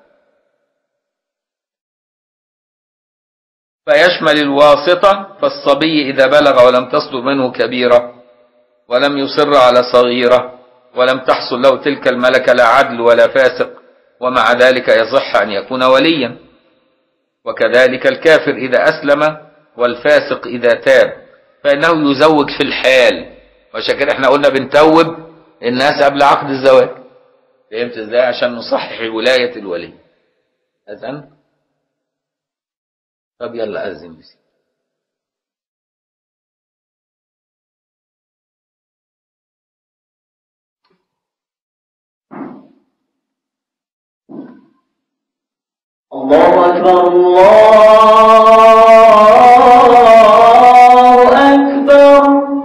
فيشمل الواسطة فالصبي إذا بلغ ولم تصدر منه كبيرة ولم يصر على صغيرة ولم تحصل له تلك الملكة لا عدل ولا فاسق ومع ذلك يصح أن يكون وليا وكذلك الكافر إذا أسلم والفاسق إذا تاب فإنه يزوج في الحال وعشان كده احنا قلنا بنتوب الناس قبل عقد الزواج فهمت ازاي عشان نصحح ولاية الولي أذن طب يلا أذن بسي
الله أكبر الله أكبر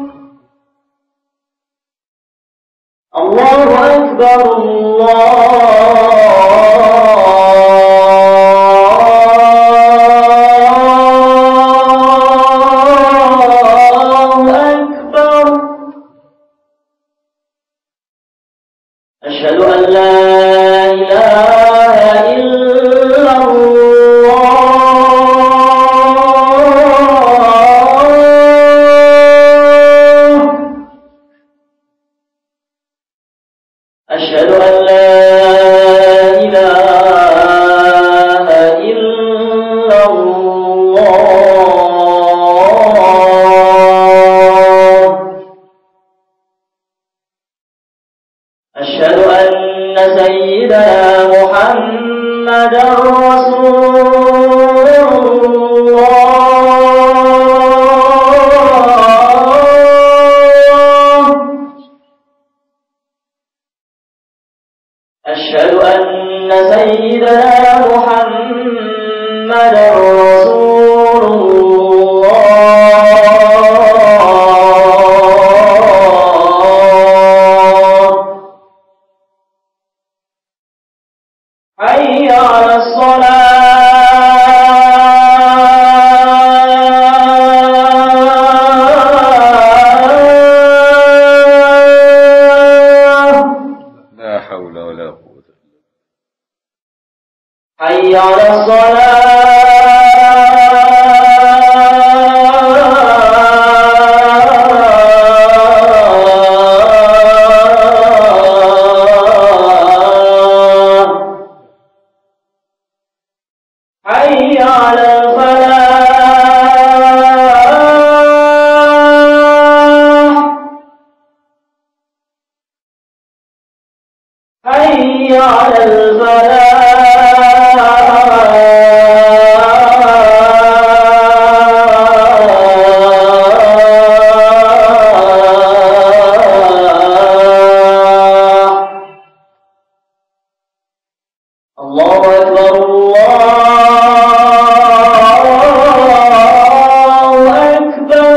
الله أكبر الله أكبر أشهد أن لا إله إلا الله أشهد أن لا إله إلا الله أشهد أن سيدنا محمد رسول الله أشهد أن سيدنا محمد رسول الله حي على الصلاة
لا حول ولا قوة
حي على الصلاة حي على الفلاح حي على الفلاح الله أكبر الله أكبر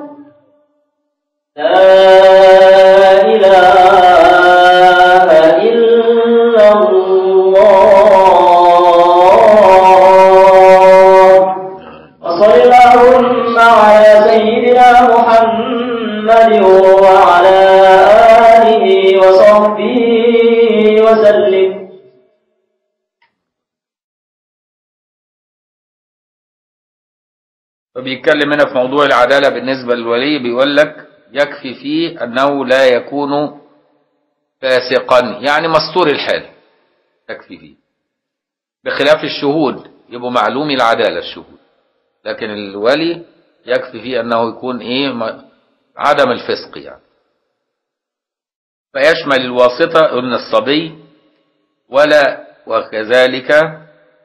لا إله إلا الله وصل اللهم على سيدنا محمد وعلى آله وصحبه وسلم
فبيتكلم هنا في موضوع العدالة بالنسبة للولي بيقول لك يكفي فيه أنه لا يكون فاسقا يعني مستور الحال يكفي فيه بخلاف الشهود يبقوا معلومي العدالة الشهود لكن الولي يكفي فيه أنه يكون إيه م- عدم الفسق يعني فيشمل الواسطة قلنا الصبي ولا وكذلك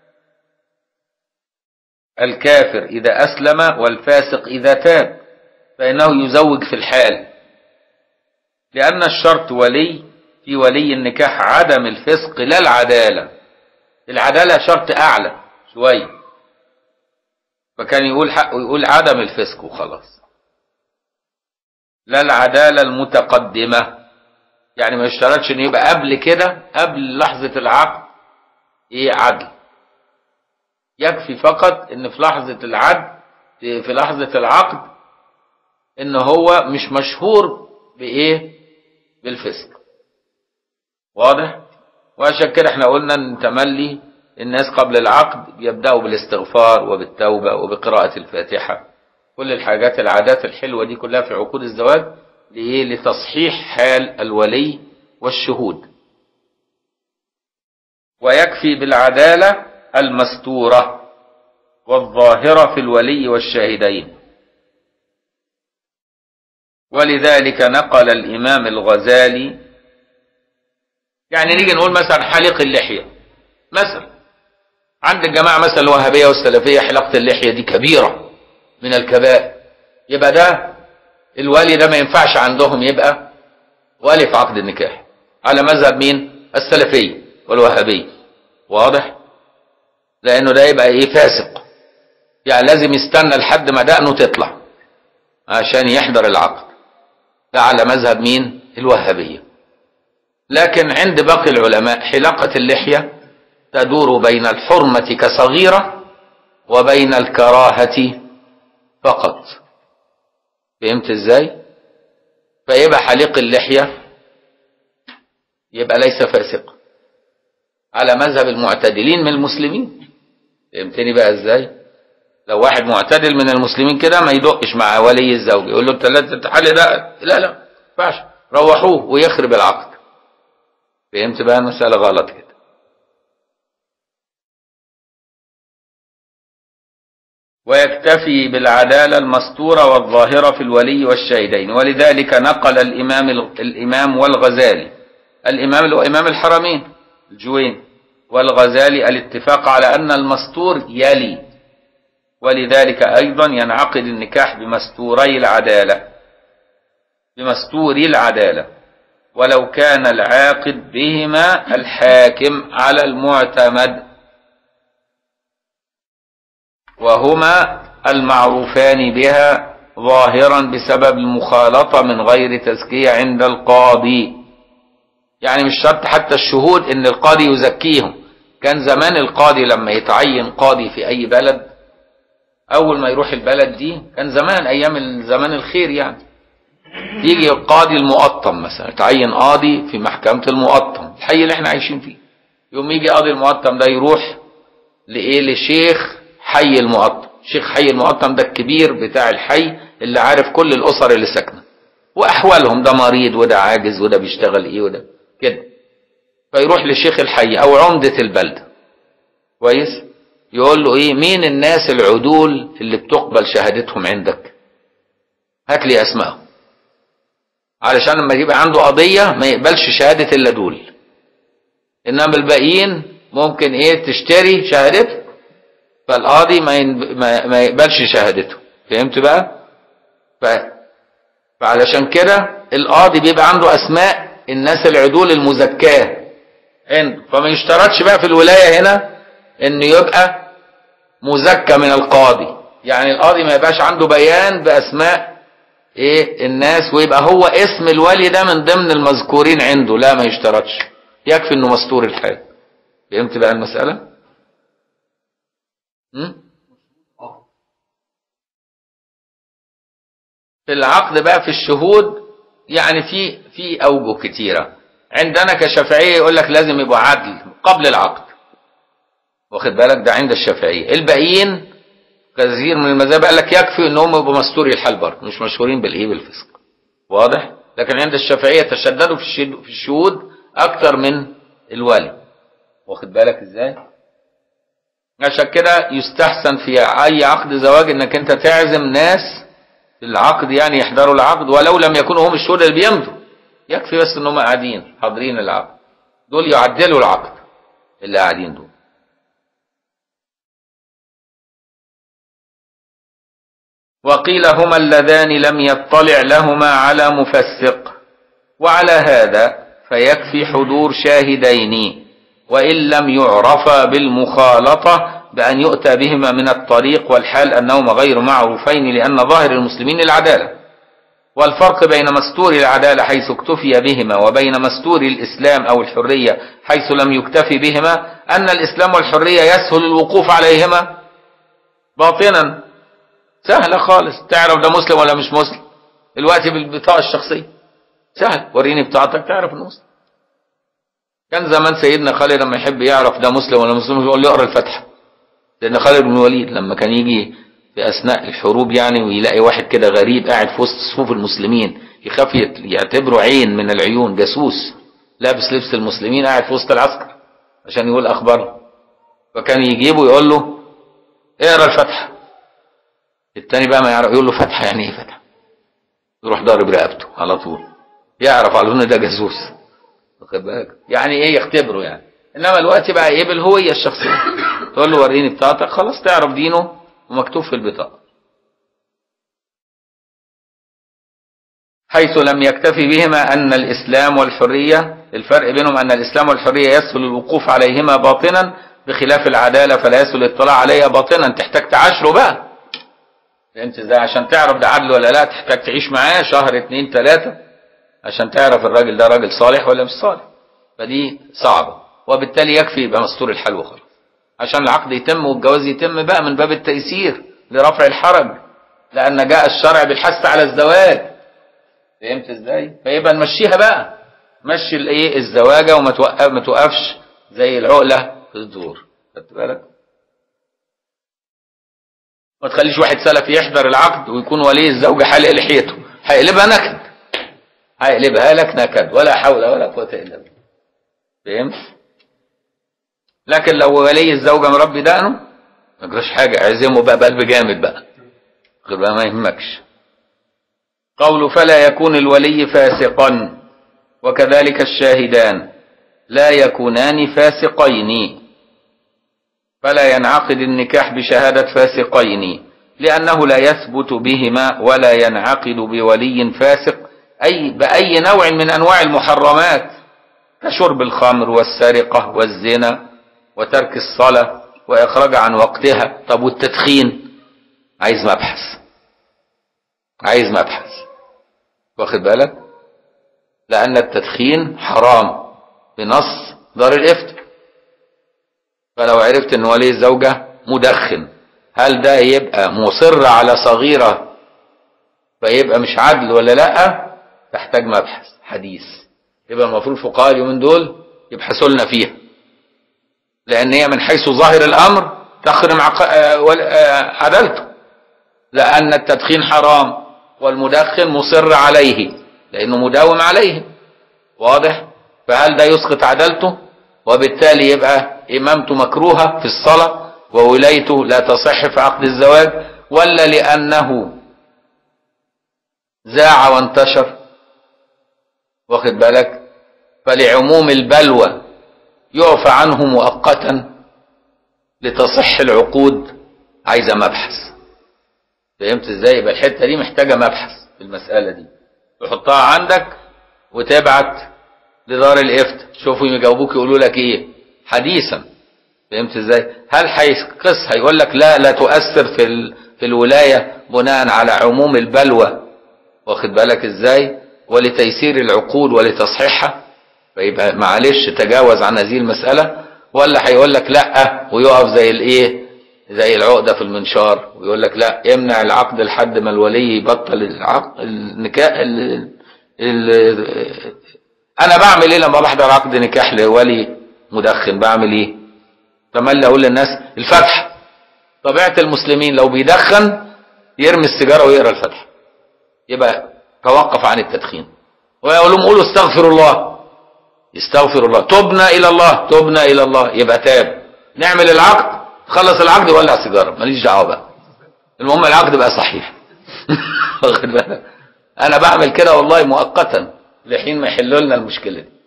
الكافر إذا أسلم والفاسق إذا تاب فإنه يزوج في الحال لأن الشرط ولي في ولي النكاح عدم الفسق لا العدالة العدالة شرط أعلى شوية فكان يقول حقه يقول عدم الفسق وخلاص لا العدالة المتقدمة يعني ما يشترطش ان يبقى قبل كده قبل لحظة العقد ايه عدل يكفي فقط ان في لحظة العقد في في لحظة العقد ان هو مش مشهور بايه بالفسق واضح وعشان كده احنا قلنا ان تملي الناس قبل العقد يبدأوا بالاستغفار وبالتوبة وبقراءة الفاتحة كل الحاجات العادات الحلوة دي كلها في عقود الزواج لإيه لتصحيح حال الولي والشهود ويكفي بالعدالة المستورة والظاهرة في الولي والشاهدين ولذلك نقل الإمام الغزالي يعني نيجي نقول مثلا حلق اللحية مثلا عند الجماعة مثلا الوهابية والسلفية حلقة اللحية دي كبيرة من الكبائر يبقى ده الولي ده ما ينفعش عندهم يبقى ولي في عقد النكاح على مذهب مين السلفية والوهابية واضح لانه ده يبقى ايه فاسق يعني لازم يستنى لحد ما دقنه تطلع عشان يحضر العقد ده على مذهب مين الوهابية لكن عند باقي العلماء حلاقة اللحية تدور بين الحرمة كصغيرة وبين الكراهة فقط فهمت ازاي فيبقى حليق اللحية يبقى ليس فاسق على مذهب المعتدلين من المسلمين فهمتني بقى ازاي لو واحد معتدل من المسلمين كده ما يدقش مع ولي الزوج يقول له انت لا تحل ده لا لا ما ينفعش روحوه ويخرب العقد فهمت بقى المسألة غلط كده ويكتفي بالعدالة المستورة والظاهرة في الولي والشاهدين ولذلك نقل الإمام الإمام والغزالي الإمام اللي هو إمام الحرمين الجوين والغزالي الاتفاق على أن المستور يلي ولذلك أيضا ينعقد النكاح بمستوري العدالة بمستوري العدالة ولو كان العاقد بهما الحاكم على المعتمد وهما المعروفان بها ظاهرا بسبب المخالطة من غير تزكية عند القاضي يعني مش شرط حتى الشهود ان القاضي يزكيهم كان زمان القاضي لما يتعين قاضي في اي بلد اول ما يروح البلد دي كان زمان ايام زمان الخير يعني يجي القاضي المقطم مثلا يتعين قاضي في محكمة المقطم الحي اللي احنا عايشين فيه يوم يجي قاضي المقطم ده يروح لايه لشيخ حي المقطم شيخ حي المقطم ده الكبير بتاع الحي اللي عارف كل الاسر اللي ساكنه واحوالهم ده مريض وده عاجز وده بيشتغل ايه وده كده فيروح لشيخ الحي او عمدة البلدة كويس يقول له ايه مين الناس العدول اللي بتقبل شهادتهم عندك هات لي اسمائهم علشان لما يبقى عنده قضية ما يقبلش شهادة الا دول انما الباقيين ممكن ايه تشتري شهادته فالقاضي ما, ين... ما... ما يقبلش شهادته فهمت بقى ف... فعلشان كده القاضي بيبقى عنده اسماء الناس العدول المزكاه عنده فما يشترطش بقى في الولايه هنا انه يبقى مزكى من القاضي يعني القاضي ما يبقاش عنده بيان باسماء ايه الناس ويبقى هو اسم الولي ده من ضمن المذكورين عنده لا ما يشترطش يكفي انه مستور الحال فهمت بقى المساله م? في العقد بقى في الشهود يعني في في اوجه كتيره عندنا كشافعيه يقول لك لازم يبقى عدل قبل العقد واخد بالك ده عند الشافعيه الباقيين كثير من المذاهب قال لك يكفي ان هم يبقوا مستوري الحال برضه مش مشهورين بالايه بالفسق واضح لكن عند الشافعيه تشددوا في في الشهود اكتر من الولي واخد بالك ازاي عشان كده يستحسن في اي عقد زواج انك انت تعزم ناس في العقد يعني يحضروا العقد ولو لم يكونوا هم الشهود اللي بيمضوا يكفي بس ان هم قاعدين حاضرين العقد دول يعدلوا العقد اللي قاعدين دول وقيل هما اللذان لم يطلع لهما على مفسق وعلى هذا فيكفي حضور شاهدين وإن لم يعرفا بالمخالطة بأن يؤتى بهما من الطريق والحال أنهما غير معروفين لأن ظاهر المسلمين العدالة والفرق بين مستور العدالة حيث اكتفي بهما وبين مستور الإسلام أو الحرية حيث لم يكتفي بهما أن الإسلام والحرية يسهل الوقوف عليهما باطنا سهلة خالص تعرف ده مسلم ولا مش مسلم الوقت بالبطاقة الشخصية سهل وريني بطاقتك تعرف انه مسلم كان زمان سيدنا خالد لما يحب يعرف ده مسلم ولا مسلم يقول له اقرا الفاتحه لان خالد بن الوليد لما كان يجي في اثناء الحروب يعني ويلاقي واحد كده غريب قاعد في وسط صفوف المسلمين يخاف يعتبره عين من العيون جاسوس لابس لبس المسلمين قاعد في وسط العسكر عشان يقول اخبار فكان يجيبه يقول له اقرا الفاتحه التاني بقى ما يعرف يقول له فتحه يعني ايه فتحه يروح ضارب رقبته على طول يعرف على طول ده جاسوس واخد بالك يعني ايه يختبره يعني انما الوقت بقى ايه بالهويه الشخصيه تقول له وريني بطاقتك خلاص تعرف دينه ومكتوب في البطاقه حيث لم يكتفي بهما ان الاسلام والحريه الفرق بينهم أن الإسلام والحرية يسهل الوقوف عليهما باطنا بخلاف العدالة فلا يسهل الاطلاع عليها باطنا تحتاج تعاشره بقى فهمت ازاي عشان تعرف ده عدل ولا لا تحتاج تعيش معاه شهر اتنين تلاتة عشان تعرف الراجل ده راجل صالح ولا مش صالح فدي صعبة وبالتالي يكفي يبقى مستور الحال وخلاص عشان العقد يتم والجواز يتم بقى من باب التيسير لرفع الحرج لأن جاء الشرع بالحث على الزواج فهمت ازاي فيبقى نمشيها بقى مشي الايه الزواجه وما توقف ما توقفش زي العقله في الدور خدت بالك ما تخليش واحد سلفي يحضر العقد ويكون ولي الزوجه حالق لحيته هيقلبها نكد هيقلبها لك نكد ولا حول ولا قوه الا بالله فهمت لكن لو ولي الزوجه مربي دقنه ما يجراش حاجه اعزمه بقى بقلب جامد بقى غير بقى ما يهمكش قول فلا يكون الولي فاسقا وكذلك الشاهدان لا يكونان فاسقين فلا ينعقد النكاح بشهادة فاسقين لأنه لا يثبت بهما ولا ينعقد بولي فاسق أي بأي نوع من أنواع المحرمات كشرب الخمر والسرقة والزنا وترك الصلاة وإخراج عن وقتها طب والتدخين عايز مبحث عايز مبحث واخد بالك لأن التدخين حرام بنص دار الإفتاء فلو عرفت ان ولي الزوجة مدخن هل ده يبقى مصر على صغيرة فيبقى مش عدل ولا لا تحتاج مبحث حديث يبقى المفروض فقهاء اليومين دول يبحثوا لنا فيها لان هي من حيث ظاهر الامر تخرم عدالته لان التدخين حرام والمدخن مصر عليه لانه مداوم عليه واضح فهل ده يسقط عدالته وبالتالي يبقى امامته مكروهه في الصلاه وولايته لا تصح في عقد الزواج ولا لانه زاع وانتشر واخد بالك فلعموم البلوى يعفى عنه مؤقتا لتصح العقود عايزه مبحث فهمت ازاي يبقى الحته دي محتاجه مبحث في المساله دي تحطها عندك وتبعت لدار الافتاء شوفوا يجاوبوك يقولوا لك ايه حديثا فهمت ازاي هل هيقص هيقول لك لا لا تؤثر في ال... في الولايه بناء على عموم البلوى واخد بالك ازاي ولتيسير العقود ولتصحيحها فيبقى معلش تجاوز عن هذه المساله ولا هيقول لك لا ويقف زي الايه زي العقده في المنشار ويقول لك لا امنع العقد لحد ما الولي يبطل العقد النكاح ال... ال... انا بعمل ايه لما بحضر عقد نكاح لولي مدخن بعمل ايه تملي اقول للناس الفتح طبيعه المسلمين لو بيدخن يرمي السيجاره ويقرا الفتح يبقى توقف عن التدخين ويقول لهم قولوا استغفر الله يستغفر الله تبنا الى الله تبنا الى الله يبقى تاب نعمل العقد خلص العقد يولع سيجاره ماليش دعوه بقى المهم العقد بقى صحيح واخد بالك انا بعمل كده والله مؤقتا لحين ما يحلوا لنا المشكله دي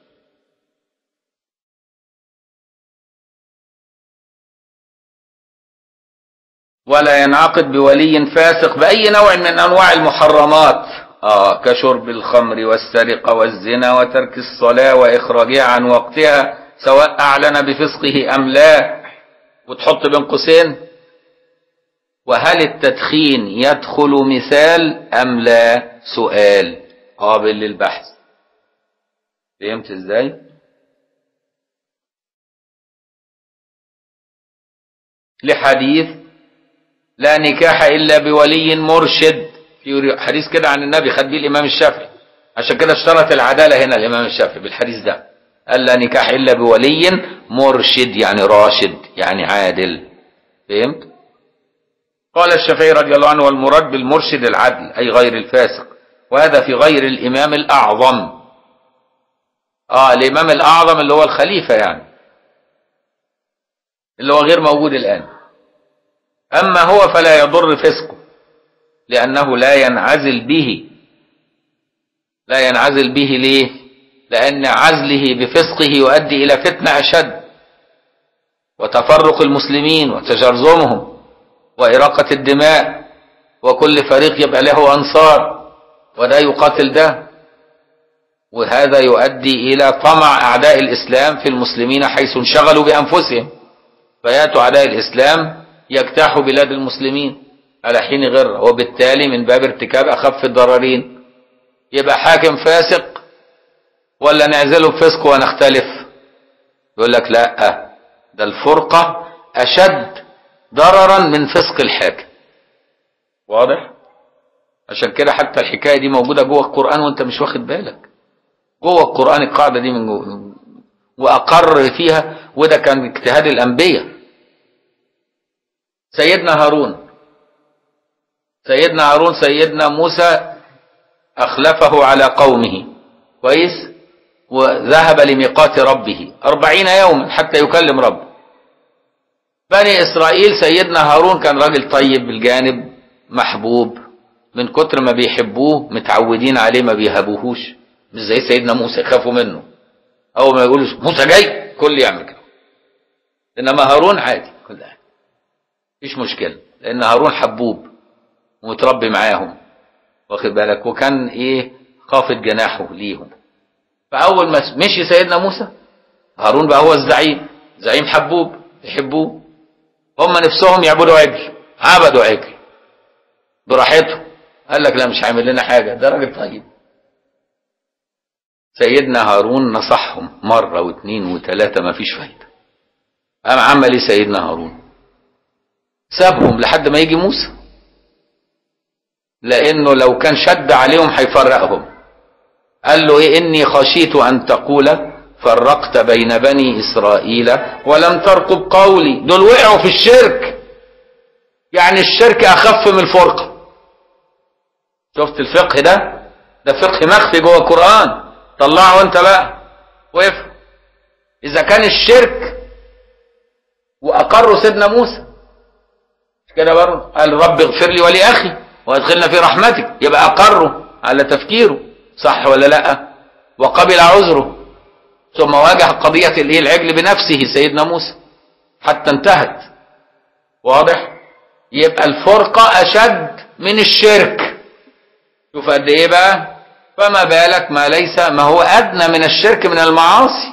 ولا ينعقد بولي فاسق بأي نوع من أنواع المحرمات آه كشرب الخمر والسرقة والزنا وترك الصلاة وإخراجها عن وقتها سواء أعلن بفسقه أم لا وتحط بين قوسين وهل التدخين يدخل مثال أم لا سؤال قابل للبحث فهمت ازاي لحديث لا نكاح إلا بولي مرشد في حديث كده عن النبي خد بيه الإمام الشافعي عشان كده اشترط العدالة هنا الإمام الشافعي بالحديث ده قال لا نكاح إلا بولي مرشد يعني راشد يعني عادل فهمت قال الشافعي رضي الله عنه والمراد بالمرشد العدل أي غير الفاسق وهذا في غير الإمام الأعظم آه الإمام الأعظم اللي هو الخليفة يعني اللي هو غير موجود الآن أما هو فلا يضر فسقه لأنه لا ينعزل به لا ينعزل به ليه لأن عزله بفسقه يؤدي إلى فتنة أشد وتفرق المسلمين وتجرذمهم وإراقة الدماء وكل فريق يبقى له أنصار وده يقاتل ده وهذا يؤدي إلى طمع أعداء الإسلام في المسلمين حيث انشغلوا بأنفسهم فيأتوا أعداء الإسلام يجتاحوا بلاد المسلمين على حين غرة وبالتالي من باب ارتكاب أخف الضررين يبقى حاكم فاسق ولا نعزله بفسق ونختلف يقول لك لا ده الفرقة أشد ضررا من فسق الحاكم واضح عشان كده حتى الحكاية دي موجودة جوه القرآن وانت مش واخد بالك جوه القرآن القاعدة دي من جوه وأقر فيها وده كان اجتهاد الأنبياء سيدنا هارون سيدنا هارون سيدنا موسى أخلفه على قومه كويس وذهب لميقات ربه أربعين يوما حتى يكلم ربه بني إسرائيل سيدنا هارون كان راجل طيب بالجانب محبوب من كتر ما بيحبوه متعودين عليه ما بيهابوهوش مش زي سيدنا موسى يخافوا منه أول ما يقولوا موسى جاي كل يعمل كده إنما هارون عادي كل عادي مفيش مشكلة لأن هارون حبوب ومتربي معاهم واخد بالك وكان إيه خافض جناحه ليهم فأول ما مشي سيدنا موسى هارون بقى هو الزعيم زعيم حبوب يحبوه هم نفسهم يعبدوا عجل عبدوا عجل براحته قال لك لا مش هيعمل لنا حاجة ده راجل طيب سيدنا هارون نصحهم مرة واثنين وثلاثة ما فيش فايدة قام عمل ايه سيدنا هارون سابهم لحد ما يجي موسى لانه لو كان شد عليهم هيفرقهم قال له ايه اني خشيت ان تقول فرقت بين بني اسرائيل ولم ترقب قولي دول وقعوا في الشرك يعني الشرك اخف من الفرقه شفت الفقه ده ده فقه مخفي جوه القران طلعه انت بقى وافهم اذا كان الشرك واقروا سيدنا موسى مش كده برضه قال رب اغفر لي ولاخي وادخلنا في رحمتك يبقى اقروا على تفكيره صح ولا لا وقبل عذره ثم واجه قضية الايه العجل بنفسه سيدنا موسى حتى انتهت واضح يبقى الفرقة اشد من الشرك شوف قد ايه بقى فما بالك ما ليس ما هو ادنى من الشرك من المعاصي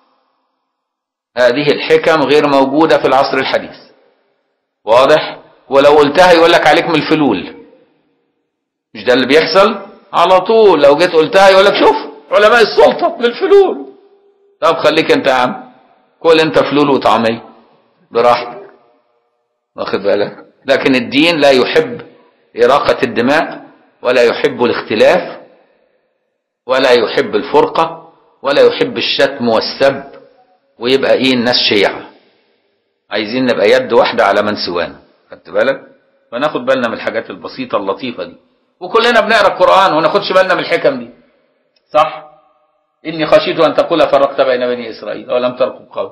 هذه الحكم غير موجودة في العصر الحديث واضح ولو قلتها يقول لك عليك من الفلول مش ده اللي بيحصل على طول لو جيت قلتها يقول لك شوف علماء السلطة للفلول طب خليك انت يا عم كل انت فلول وطعمية براحتك واخد بالك لكن الدين لا يحب إراقة الدماء ولا يحب الاختلاف ولا يحب الفرقة ولا يحب الشتم والسب ويبقى ايه الناس شيعة عايزين نبقى يد واحدة على من سوانا خدت بالك فناخد بالنا من الحاجات البسيطة اللطيفة دي وكلنا بنقرا القرآن وما ناخدش بالنا من الحكم دي صح إني خشيت أن تقول فرقت بين بني إسرائيل ولم ترقب قول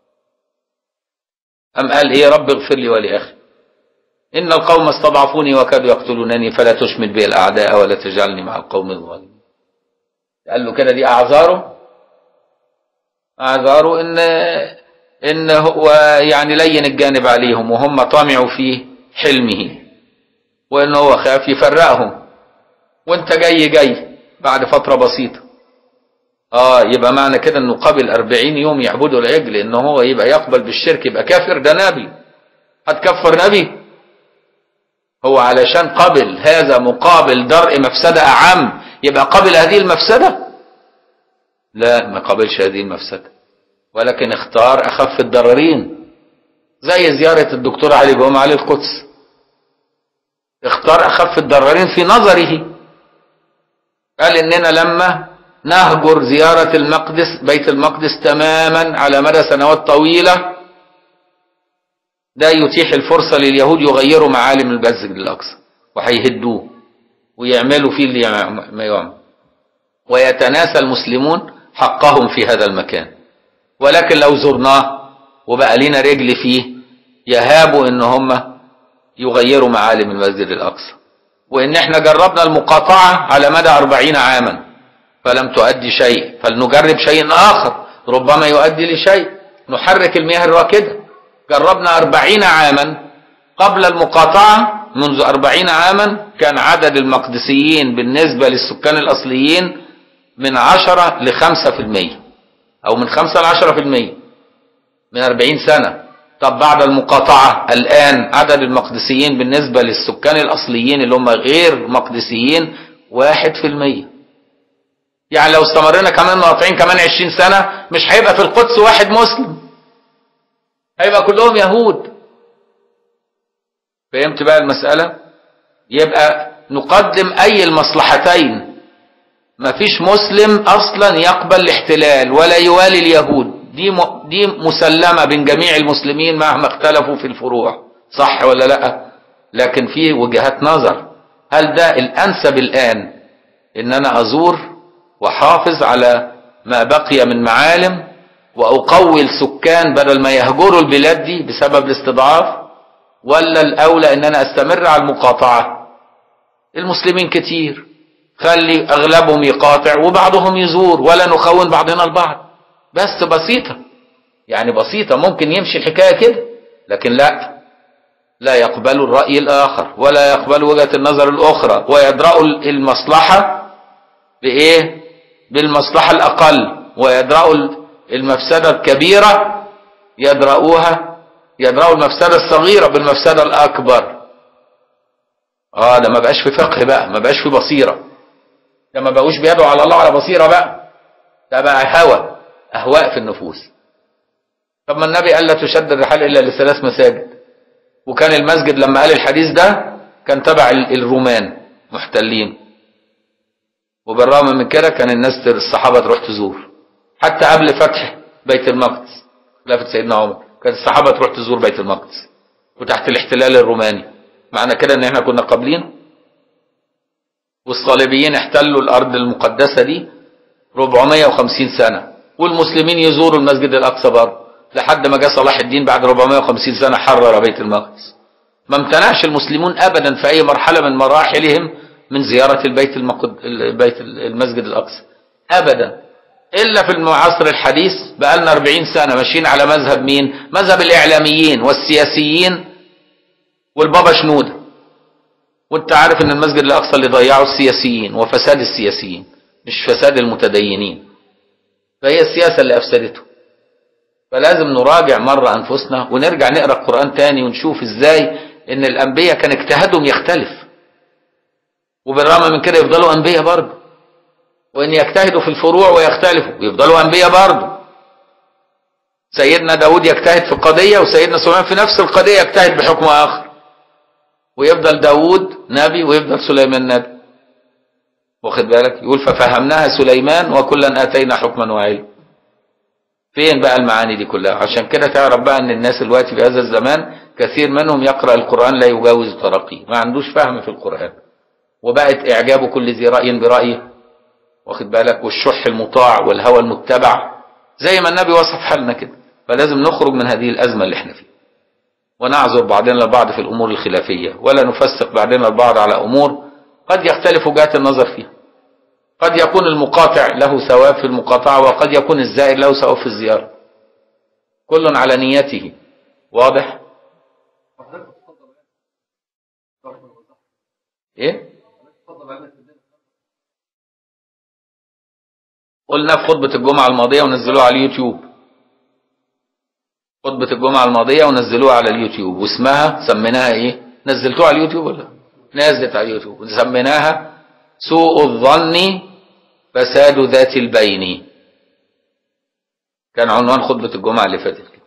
أم قال إيه رب اغفر لي ولأخي إن القوم استضعفوني وكادوا يقتلونني فلا تشمت بي الأعداء ولا تجعلني مع القوم الظالمين قال له كده دي أعذاره أعذاره إن إن هو يعني لين الجانب عليهم وهم طمعوا في حلمه وإن هو خاف يفرقهم وأنت جاي جاي بعد فترة بسيطة اه يبقى معنى كده انه قبل أربعين يوم يعبدوا العجل ان هو يبقى يقبل بالشرك يبقى كافر ده نبي هتكفر نبي هو علشان قبل هذا مقابل درء مفسدة أعم يبقى قبل هذه المفسدة لا ما قبلش هذه المفسدة ولكن اختار أخف الضررين زي زيارة الدكتور علي جمعة علي القدس اختار أخف الضررين في نظره قال إننا لما نهجر زيارة المقدس بيت المقدس تماما على مدى سنوات طويلة ده يتيح الفرصة لليهود يغيروا معالم المسجد الأقصى وهيهدوه ويعملوا فيه اللي ما يعمل ويتناسى المسلمون حقهم في هذا المكان ولكن لو زرناه وبقى لنا رجل فيه يهابوا ان هم يغيروا معالم المسجد الأقصى وإن احنا جربنا المقاطعة على مدى أربعين عاما فلم تؤدي شيء فلنجرب شيء آخر ربما يؤدي لشيء نحرك المياه الراكدة جربنا أربعين عاما قبل المقاطعة منذ أربعين عاما كان عدد المقدسيين بالنسبة للسكان الأصليين من 10 ل 5% او من 5 ل 10% من 40 سنة طب بعد المقاطعة الآن عدد المقدسيين بالنسبة للسكان الأصليين اللي هم غير مقدسيين واحد في المية يعني لو استمرنا كمان مقاطعين كمان عشرين سنة مش هيبقى في القدس واحد مسلم هيبقى كلهم يهود فهمت بقى المسألة يبقى نقدم أي المصلحتين مفيش مسلم أصلا يقبل الاحتلال ولا يوالي اليهود دي م... دي مسلمة بين جميع المسلمين مهما اختلفوا في الفروع صح ولا لا لكن في وجهات نظر هل ده الأنسب الآن إن أنا أزور وحافظ على ما بقي من معالم وأقوي السكان بدل ما يهجروا البلاد دي بسبب الاستضعاف ولا الأولى إن أنا أستمر على المقاطعة المسلمين كتير خلي أغلبهم يقاطع وبعضهم يزور ولا نخون بعضنا البعض بس بسيطة يعني بسيطة ممكن يمشي الحكاية كده لكن لا لا يقبلوا الرأي الآخر ولا يقبلوا وجهة النظر الأخرى ويدرأوا المصلحة بإيه بالمصلحة الأقل ويدرأوا المفسدة الكبيرة يدرأوها يدرأوا المفسدة الصغيرة بالمفسدة الأكبر اه ده ما بقاش في فقه بقى ما بقاش في بصيرة ده ما بقوش بيدعوا على الله على بصيرة بقى ده بقى هوى أهواء في النفوس طب ما النبي قال لا تشد الرحال إلا لثلاث مساجد وكان المسجد لما قال الحديث ده كان تبع الرومان محتلين وبالرغم من كده كان الناس الصحابة تروح تزور حتى قبل فتح بيت المقدس خلافة سيدنا عمر كانت الصحابة تروح تزور بيت المقدس وتحت الاحتلال الروماني معنى كده ان احنا كنا قابلين والصليبيين احتلوا الارض المقدسة دي 450 سنة والمسلمين يزوروا المسجد الاقصى برضه لحد ما جاء صلاح الدين بعد 450 سنة حرر بيت المقدس ما امتنعش المسلمون ابدا في اي مرحلة من مراحلهم من زيارة البيت المقد... البيت المسجد الاقصى ابدا الا في العصر الحديث بقالنا 40 سنة ماشيين على مذهب مين مذهب الاعلاميين والسياسيين والبابا شنودة وانت عارف ان المسجد الاقصى اللي ضيعه السياسيين وفساد السياسيين مش فساد المتدينين فهي السياسة اللي افسدته فلازم نراجع مرة انفسنا ونرجع نقرأ القرآن تاني ونشوف ازاي ان الانبياء كان اجتهادهم يختلف وبالرغم من كده يفضلوا انبياء برضه وان يجتهدوا في الفروع ويختلفوا ويفضلوا انبياء برضه سيدنا داود يجتهد في قضية وسيدنا سليمان في نفس القضية يجتهد بحكم آخر ويفضل داود نبي ويفضل سليمان نبي واخد بالك يقول ففهمناها سليمان وكلا آتينا حكما وعلم فين بقى المعاني دي كلها عشان كده تعرف بقى ان الناس دلوقتي في هذا الزمان كثير منهم يقرأ القرآن لا يجاوز ترقيه ما عندوش فهم في القرآن وبقت إعجاب كل ذي رأي برأيه واخد بالك والشح المطاع والهوى المتبع زي ما النبي وصف حالنا كده فلازم نخرج من هذه الأزمة اللي احنا فيها ونعذر بعضنا البعض في الأمور الخلافية ولا نفسق بعضنا البعض على أمور قد يختلف وجهات النظر فيها قد يكون المقاطع له ثواب في المقاطعة وقد يكون الزائر له ثواب في الزيارة كل على نيته واضح ايه قلنا في خطبة الجمعة الماضية ونزلوها على اليوتيوب خطبة الجمعة الماضية ونزلوها على اليوتيوب واسمها سميناها ايه نزلتوها على اليوتيوب ولا نزلت على اليوتيوب وسميناها سوء الظن فساد ذات البين كان عنوان خطبة الجمعة اللي فاتت كده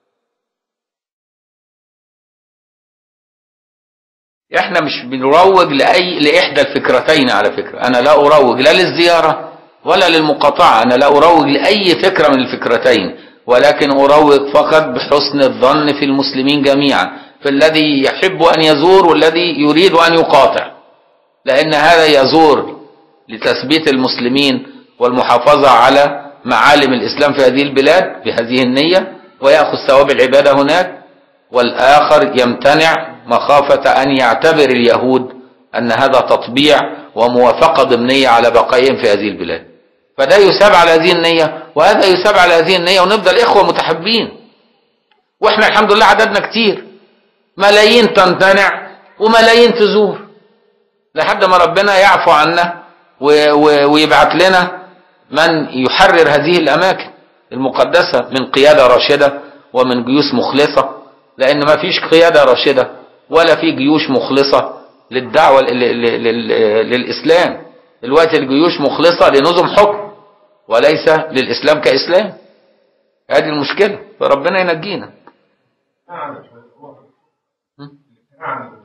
احنا مش بنروج لأي لإحدى الفكرتين على فكرة أنا لا أروج لا للزيارة ولا للمقاطعة أنا لا أروج لأي فكرة من الفكرتين ولكن أروج فقط بحسن الظن في المسلمين جميعا في الذي يحب أن يزور والذي يريد أن يقاطع لأن هذا يزور لتثبيت المسلمين والمحافظة على معالم الإسلام في هذه البلاد بهذه النية ويأخذ ثواب العبادة هناك والآخر يمتنع مخافة أن يعتبر اليهود أن هذا تطبيع وموافقة ضمنية على بقائهم في هذه البلاد فده يساب على هذه النية وهذا يساب على هذه النية ونفضل إخوة متحبين وإحنا الحمد لله عددنا كتير ملايين تمتنع وملايين تزور لحد ما ربنا يعفو عنا ويبعت لنا من يحرر هذه الأماكن المقدسة من قيادة راشدة ومن جيوش مخلصة لأن ما فيش قيادة راشدة ولا في جيوش مخلصة للدعوة ل- ل- ل- للإسلام الوقت الجيوش مخلصة لنظم حكم وليس للإسلام كإسلام هذه المشكلة فربنا ينجينا
نعم
م?
نعم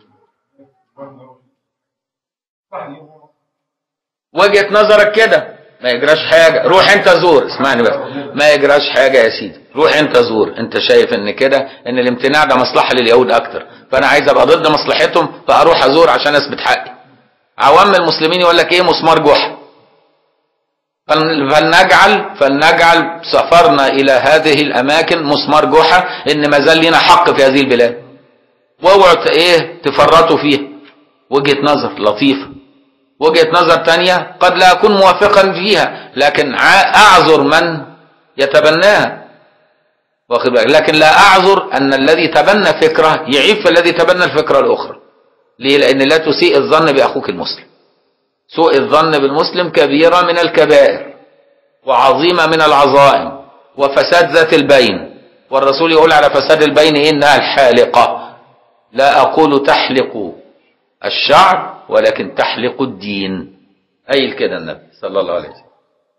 صح
وجهة نظرك كده ما يجراش حاجة روح انت زور اسمعني بس ما يجراش حاجة يا سيدي روح انت زور انت شايف ان كده ان الامتناع ده مصلحة لليهود اكتر فانا عايز ابقى ضد مصلحتهم فاروح ازور عشان اثبت حقي عوام المسلمين يقول لك ايه مسمار جحا فل- فلنجعل فلنجعل سفرنا الى هذه الاماكن مسمار جحا ان ما زال لنا حق في هذه البلاد واوعوا ت- ايه تفرطوا فيها وجهة نظر لطيفة وجهة نظر تانية قد لا أكون موافقا فيها لكن ع- أعذر من يتبناها واخد بالك لكن لا أعذر أن الذي تبنى فكرة يعيب في الذي تبنى الفكرة الأخرى ليه لأن لا تسيء الظن بأخوك المسلم سوء الظن بالمسلم كبيرة من الكبائر وعظيمة من العظائم وفساد ذات البين والرسول يقول على فساد البين إنها الحالقة لا أقول تحلق الشعر ولكن تحلق الدين أي كده النبي صلى الله عليه وسلم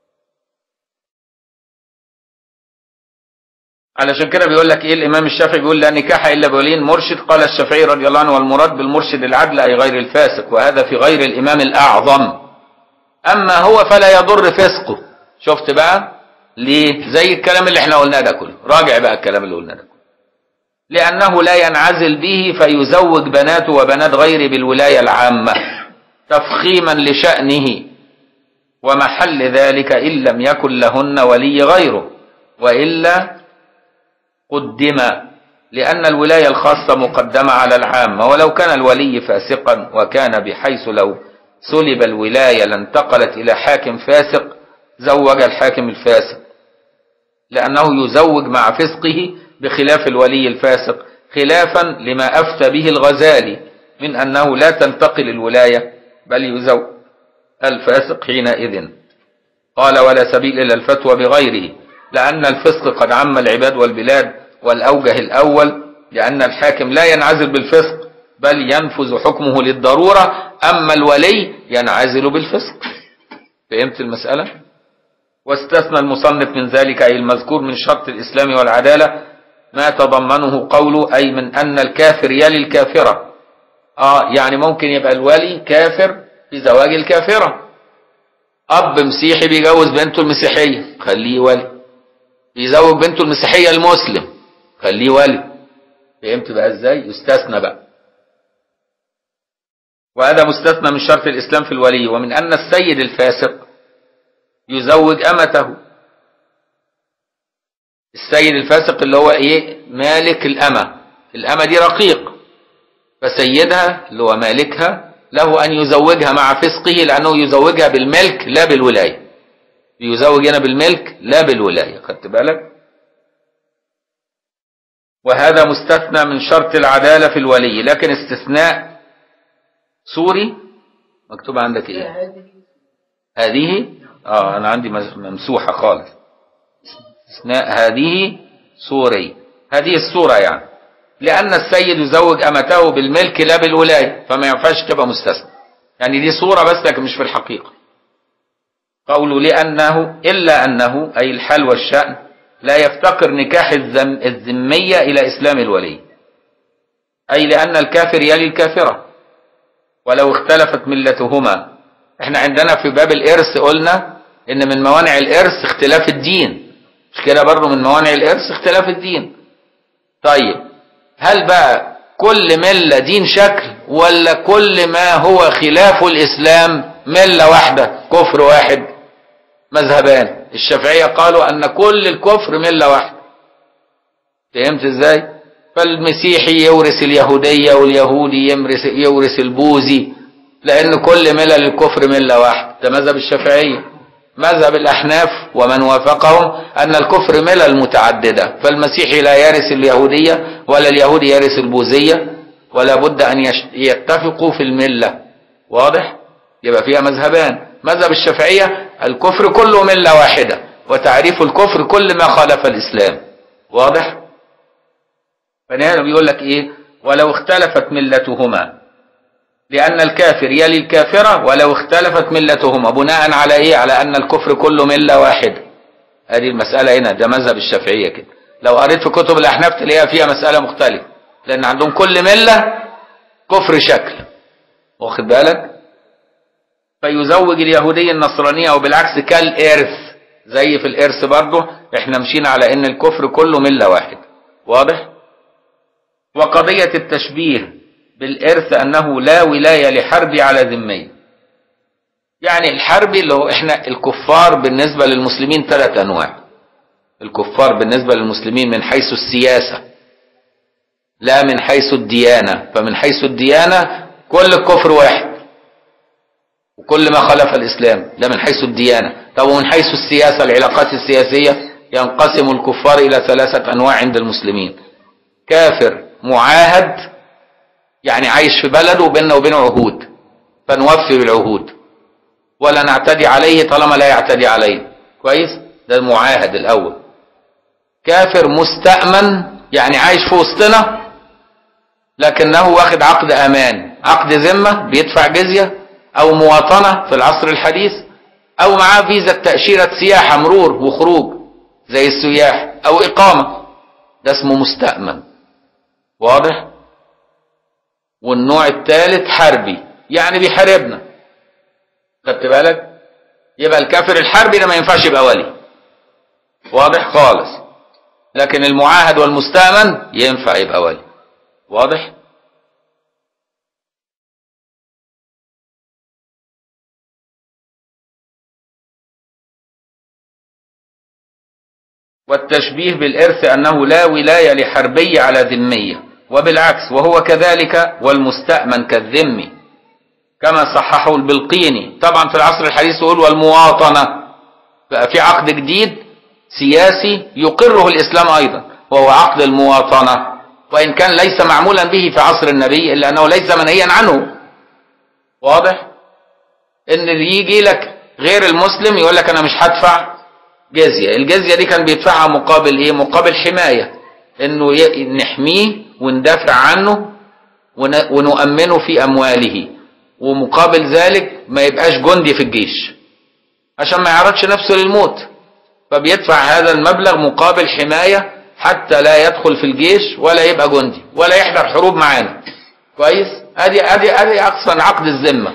علشان كده بيقول لك ايه الامام الشافعي بيقول لا نكاح الا بولي مرشد قال الشافعي رضي الله عنه والمراد بالمرشد العدل اي غير الفاسق وهذا في غير الامام الاعظم اما هو فلا يضر فسقه شفت بقى ليه زي الكلام اللي احنا قلناه ده كله راجع بقى الكلام اللي قلناه ده كله لأنه لا ينعزل به فيزوج بناته وبنات غيره بالولاية العامة تفخيما لشأنه ومحل ذلك إن لم يكن لهن ولي غيره وإلا قدم لأن الولاية الخاصة مقدمة على العامة ولو كان الولي فاسقا وكان بحيث لو سلب الولاية لانتقلت إلى حاكم فاسق زوج الحاكم الفاسق لأنه يزوج مع فسقه بخلاف الولي الفاسق خلافا لما أفتى به الغزالي من أنه لا تنتقل الولاية بل يزوج الفاسق حينئذ قال ولا سبيل إلى الفتوى بغيره لأن الفسق قد عم العباد والبلاد والأوجه الأول لأن الحاكم لا ينعزل بالفسق بل ينفذ حكمه للضرورة أما الولي ينعزل بالفسق فهمت المسألة؟ واستثنى المصنف من ذلك أي المذكور من شرط الإسلام والعدالة ما تضمنه قوله أي من أن الكافر يلي الكافرة آه يعني ممكن يبقى الولي كافر في زواج الكافرة أب مسيحي بيجوز بنته المسيحية خليه ولي بيزوج بنته المسيحية المسلم خليه ولي فهمت بقى ازاي يستثنى بقى وهذا مستثنى من شرط الإسلام في الولي ومن أن السيد الفاسق يزوج أمته السيد الفاسق اللي هو ايه مالك الأمة الأمة دي رقيق فسيدها اللي هو مالكها له أن يزوجها مع فسقه لأنه يزوجها بالملك لا بالولاية يزوج هنا بالملك لا بالولاية خدت بالك وهذا مستثنى من شرط العدالة في الولي لكن استثناء سوري مكتوب عندك ايه هذه اه انا عندي ممسوحة خالص استثناء هذه سوري هذه الصورة يعني لأن السيد يزوج أمته بالملك لا بالولاية فما ينفعش تبقى مستثنى يعني دي صورة بس لكن مش في الحقيقة قوله لأنه إلا أنه أي الحال والشأن لا يفتقر نكاح الذم الذمية إلى إسلام الولي أي لأن الكافر يلي الكافرة ولو اختلفت ملتهما احنا عندنا في باب الإرث قلنا إن من موانع الإرث اختلاف الدين مش كده برضه من موانع الإرث اختلاف الدين طيب هل بقى كل ملة دين شكل ولا كل ما هو خلاف الإسلام ملة واحدة كفر واحد مذهبان الشافعية قالوا أن كل الكفر ملة واحدة فهمت ازاي فالمسيحي يورث اليهودية واليهودي يورث, يورث البوذي لأن كل ملل الكفر ملة واحدة ده مذهب الشافعية مذهب الأحناف ومن وافقهم أن الكفر ملل متعددة فالمسيحي لا يرث اليهودية ولا اليهودي يرث البوذية ولا بد أن يتفقوا في الملة واضح؟ يبقى فيها مذهبان مذهب الشافعية الكفر كله ملة واحدة وتعريف الكفر كل ما خالف الإسلام واضح فهنا بيقول لك إيه ولو اختلفت ملتهما لأن الكافر يلي الكافرة ولو اختلفت ملتهما بناء على إيه على أن الكفر كله ملة واحدة هذه المسألة هنا ده مذهب الشافعية كده لو قريت في كتب الأحناف تلاقيها فيها مسألة مختلفة لأن عندهم كل ملة كفر شكل واخد بالك فيزوج اليهودي النصرانية أو بالعكس كالإرث زي في الإرث برضه احنا مشينا على أن الكفر كله ملة واحد واضح وقضية التشبيه بالإرث أنه لا ولاية لحرب على ذمي يعني الحرب اللي هو احنا الكفار بالنسبة للمسلمين ثلاث أنواع الكفار بالنسبة للمسلمين من حيث السياسة لا من حيث الديانة فمن حيث الديانة كل الكفر واحد وكل ما خالف الإسلام ده من حيث الديانة طب ومن حيث السياسة العلاقات السياسية ينقسم الكفار إلى ثلاثة أنواع عند المسلمين كافر معاهد يعني عايش في بلده وبيننا وبينه عهود فنوفي بالعهود ولا نعتدي عليه طالما لا يعتدي عليه كويس ده المعاهد الأول كافر مستأمن يعني عايش في وسطنا لكنه واخد عقد أمان عقد ذمة بيدفع جزية أو مواطنة في العصر الحديث أو معاه فيزا تأشيرة سياحة مرور وخروج زي السياح أو إقامة ده اسمه مستأمن واضح والنوع الثالث حربي يعني بيحاربنا خدت بالك يبقى الكافر الحربي ده ما ينفعش يبقى ولي واضح خالص لكن المعاهد والمستأمن ينفع يبقى ولي واضح والتشبيه بالإرث أنه لا ولاية لحربي على ذمية وبالعكس وهو كذلك والمستأمن كالذمي كما صححه البلقيني طبعا في العصر الحديث يقول والمواطنة بقى في عقد جديد سياسي يقره الإسلام أيضا وهو عقد المواطنة وإن كان ليس معمولا به في عصر النبي إلا أنه ليس منهيا عنه واضح إن يجي لك غير المسلم يقول لك أنا مش هدفع جزية الجزية دي كان بيدفعها مقابل إيه مقابل حماية إنه نحميه وندافع عنه ونؤمنه في أمواله ومقابل ذلك ما يبقاش جندي في الجيش عشان ما يعرضش نفسه للموت فبيدفع هذا المبلغ مقابل حماية حتى لا يدخل في الجيش ولا يبقى جندي ولا يحضر حروب معانا كويس ادي ادي ادي اقصى عقد الذمه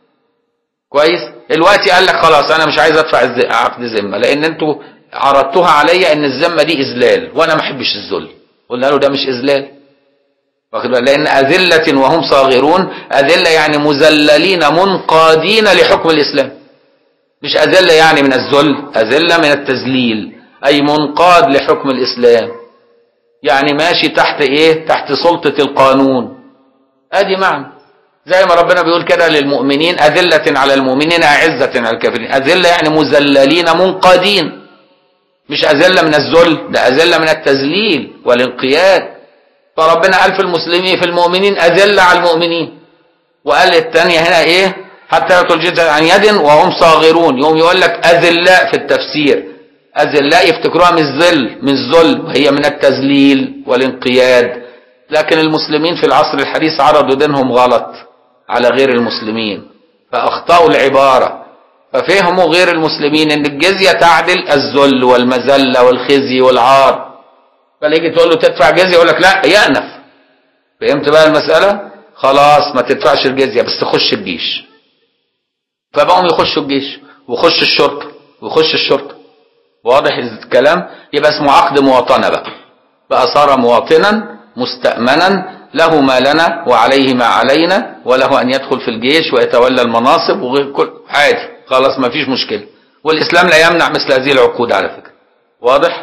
كويس دلوقتي قال لك خلاص انا مش عايز ادفع عقد ذمه لان انتوا عرضتوها عليا ان الذمه دي اذلال وانا ما احبش الذل قلنا له ده مش اذلال واخد لان اذله وهم صاغرون اذله يعني مذللين منقادين لحكم الاسلام مش اذله يعني من الذل اذله من التذليل اي منقاد لحكم الاسلام يعني ماشي تحت ايه تحت سلطه القانون ادي معنى زي ما ربنا بيقول كده للمؤمنين أذلة على المؤمنين أعزة على الكافرين أذلة يعني مذللين منقادين مش أذلة من الذل ده أذلة من التذليل والانقياد فربنا قال في المسلمين في المؤمنين أذلة على المؤمنين وقال الثانية هنا إيه حتى يأتوا الجزء عن يد وهم صاغرون يوم يقول لك أذلاء في التفسير أذلاء يفتكروها من الذل من الذل وهي من التذليل والانقياد لكن المسلمين في العصر الحديث عرضوا دينهم غلط على غير المسلمين فأخطأوا العبارة ففهموا غير المسلمين ان الجزية تعدل الذل والمذلة والخزي والعار فليجي تقول له تدفع جزية يقول لك لا يأنف فهمت بقى المسألة خلاص ما تدفعش الجزية بس تخش الجيش فبقوا يخشوا الجيش ويخش الشرطة ويخش الشرطة واضح الكلام يبقى اسمه عقد مواطنة بقى بقى صار مواطنا مستأمنا له ما لنا وعليه ما علينا وله أن يدخل في الجيش ويتولى المناصب وغير كل عادي خلاص ما فيش مشكلة والإسلام لا يمنع مثل هذه العقود على فكرة واضح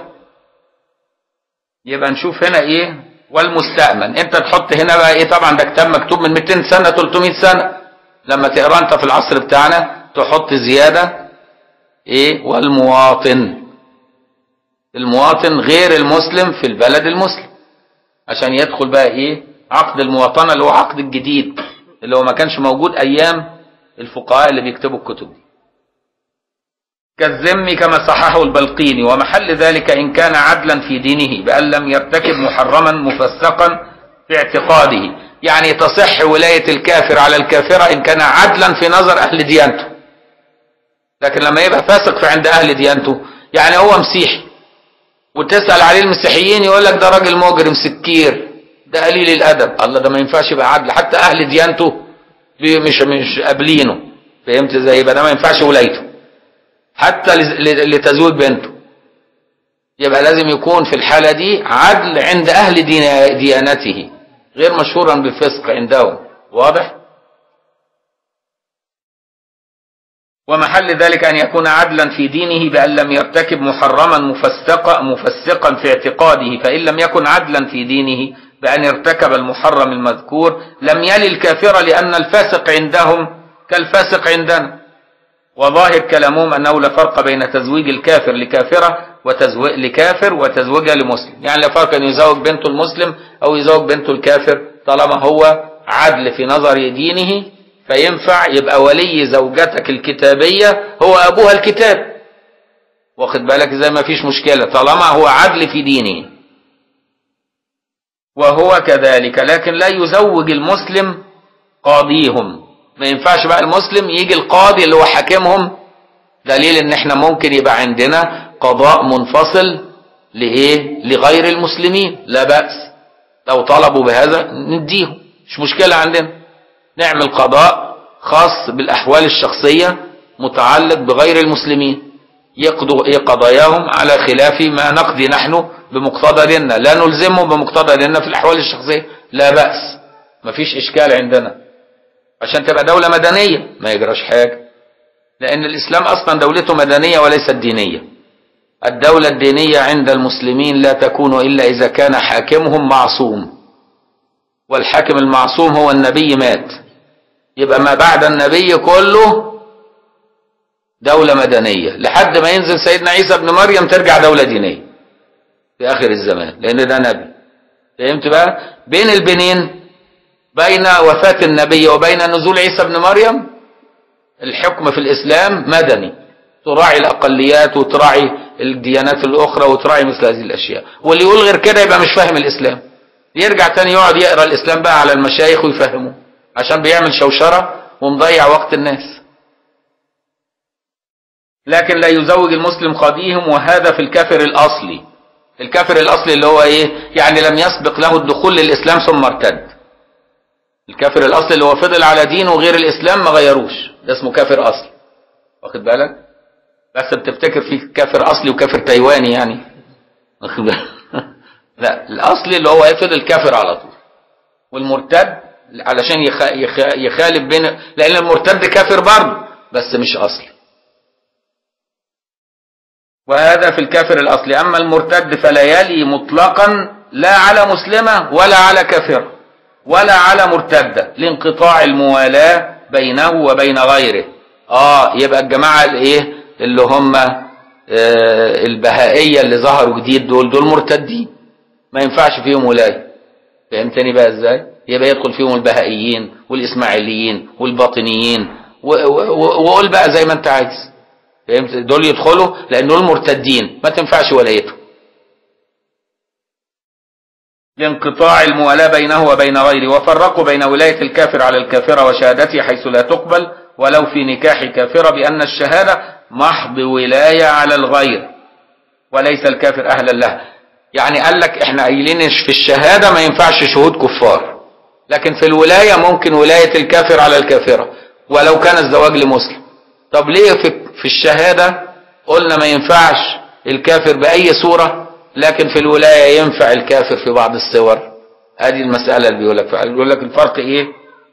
يبقى نشوف هنا إيه والمستأمن أنت تحط هنا بقى إيه طبعا ده كتاب مكتوب من 200 سنة 300 سنة لما تقرا أنت في العصر بتاعنا تحط زيادة إيه والمواطن المواطن غير المسلم في البلد المسلم عشان يدخل بقى ايه عقد المواطنة اللي هو عقد الجديد اللي هو ما كانش موجود ايام الفقهاء اللي بيكتبوا الكتب دي كالذم كما صححه البلقيني ومحل ذلك إن كان عدلا في دينه بأن لم يرتكب محرما مفسقا في اعتقاده يعني تصح ولاية الكافر على الكافرة إن كان عدلا في نظر أهل ديانته لكن لما يبقى فاسق في عند أهل ديانته يعني هو مسيحي وتسأل عليه المسيحيين يقول لك ده راجل مجرم سكير ده قليل الأدب الله ده ما ينفعش يبقى عدل حتى أهل ديانته بي- مش مش قابلينه فهمت ازاي يبقى ده ما ينفعش ولايته حتى لز- ل- لتزويج بنته يبقى لازم يكون في الحالة دي عدل عند أهل دين- ديانته غير مشهورا بالفسق عندهم واضح؟ ومحل ذلك أن يكون عدلا في دينه بأن لم يرتكب محرما مفسقا مفسقا في اعتقاده فإن لم يكن عدلا في دينه بأن ارتكب المحرم المذكور لم يلي الكافر لأن الفاسق عندهم كالفاسق عندنا وظاهر كلامهم أنه لا فرق بين تزويج الكافر لكافرة وتزويج لكافر وتزويجها لمسلم يعني لا فرق أن يزوج بنته المسلم أو يزوج بنته الكافر طالما هو عدل في نظر دينه فينفع يبقى ولي زوجتك الكتابية هو أبوها الكتاب واخد بالك زي ما فيش مشكلة طالما هو عدل في دينه وهو كذلك لكن لا يزوج المسلم قاضيهم ما ينفعش بقى المسلم يجي القاضي اللي هو حاكمهم دليل ان احنا ممكن يبقى عندنا قضاء منفصل لايه لغير المسلمين لا بأس لو طلبوا بهذا نديهم مش مشكلة عندنا نعمل قضاء خاص بالأحوال الشخصية متعلق بغير المسلمين يقضوا إيه قضاياهم على خلاف ما نقضي نحن بمقتضى ديننا لا نلزمهم بمقتضى ديننا في الأحوال الشخصية لا بأس مفيش إشكال عندنا عشان تبقى دولة مدنية ما يجراش حاجة لأن الإسلام أصلا دولته مدنية وليست دينية الدولة الدينية عند المسلمين لا تكون إلا إذا كان حاكمهم معصوم والحاكم المعصوم هو النبي مات يبقى ما بعد النبي كله دولة مدنية لحد ما ينزل سيدنا عيسى ابن مريم ترجع دولة دينية في آخر الزمان لأن ده نبي فهمت بقى بين البنين بين وفاة النبي وبين نزول عيسى ابن مريم الحكم في الإسلام مدني تراعي الأقليات وتراعي الديانات الأخرى وتراعي مثل هذه الأشياء واللي يقول غير كده يبقى مش فاهم الإسلام يرجع تاني يقعد يقرأ الإسلام بقى على المشايخ ويفهمه عشان بيعمل شوشرة ومضيع وقت الناس لكن لا يزوج المسلم قاضيهم وهذا في الكافر الأصلي الكافر الأصلي اللي هو إيه يعني لم يسبق له الدخول للإسلام ثم ارتد الكافر الأصلي اللي هو فضل على دينه غير الإسلام ما غيروش ده اسمه كافر أصلي واخد بالك بس بتفتكر في كافر أصلي وكافر تايواني يعني واخد بالك لا الأصلي اللي هو فضل كافر على طول والمرتد علشان يخ... يخ... يخالف بين لأن المرتد كافر برضه بس مش أصلي وهذا في الكافر الأصلي أما المرتد فلا يلي مطلقا لا على مسلمة ولا على كافرة ولا على مرتدة لانقطاع الموالاة بينه وبين غيره اه يبقى الجماعة الايه اللي هم آه البهائية اللي ظهروا جديد دول دول مرتدين ما ينفعش فيهم ولاية فهمتني بقى ازاي يبقى يدخل فيهم البهائيين والاسماعيليين والباطنيين وقول بقى زي ما انت عايز فهمت دول يدخلوا لان دول مرتدين ما تنفعش ولايتهم لانقطاع الموالاة بينه وبين غيره وفرقوا بين ولاية الكافر على الكافرة وشهادته حيث لا تقبل ولو في نكاح كافرة بأن الشهادة محض ولاية على الغير وليس الكافر أهلا لها يعني قال لك احنا قايلين في الشهادة ما ينفعش شهود كفار لكن في الولاية ممكن ولاية الكافر على الكافرة ولو كان الزواج لمسلم طب ليه في, في الشهادة قلنا ما ينفعش الكافر بأي صورة لكن في الولاية ينفع الكافر في بعض الصور هذه المسألة اللي بيقول لك بيقول لك الفرق ايه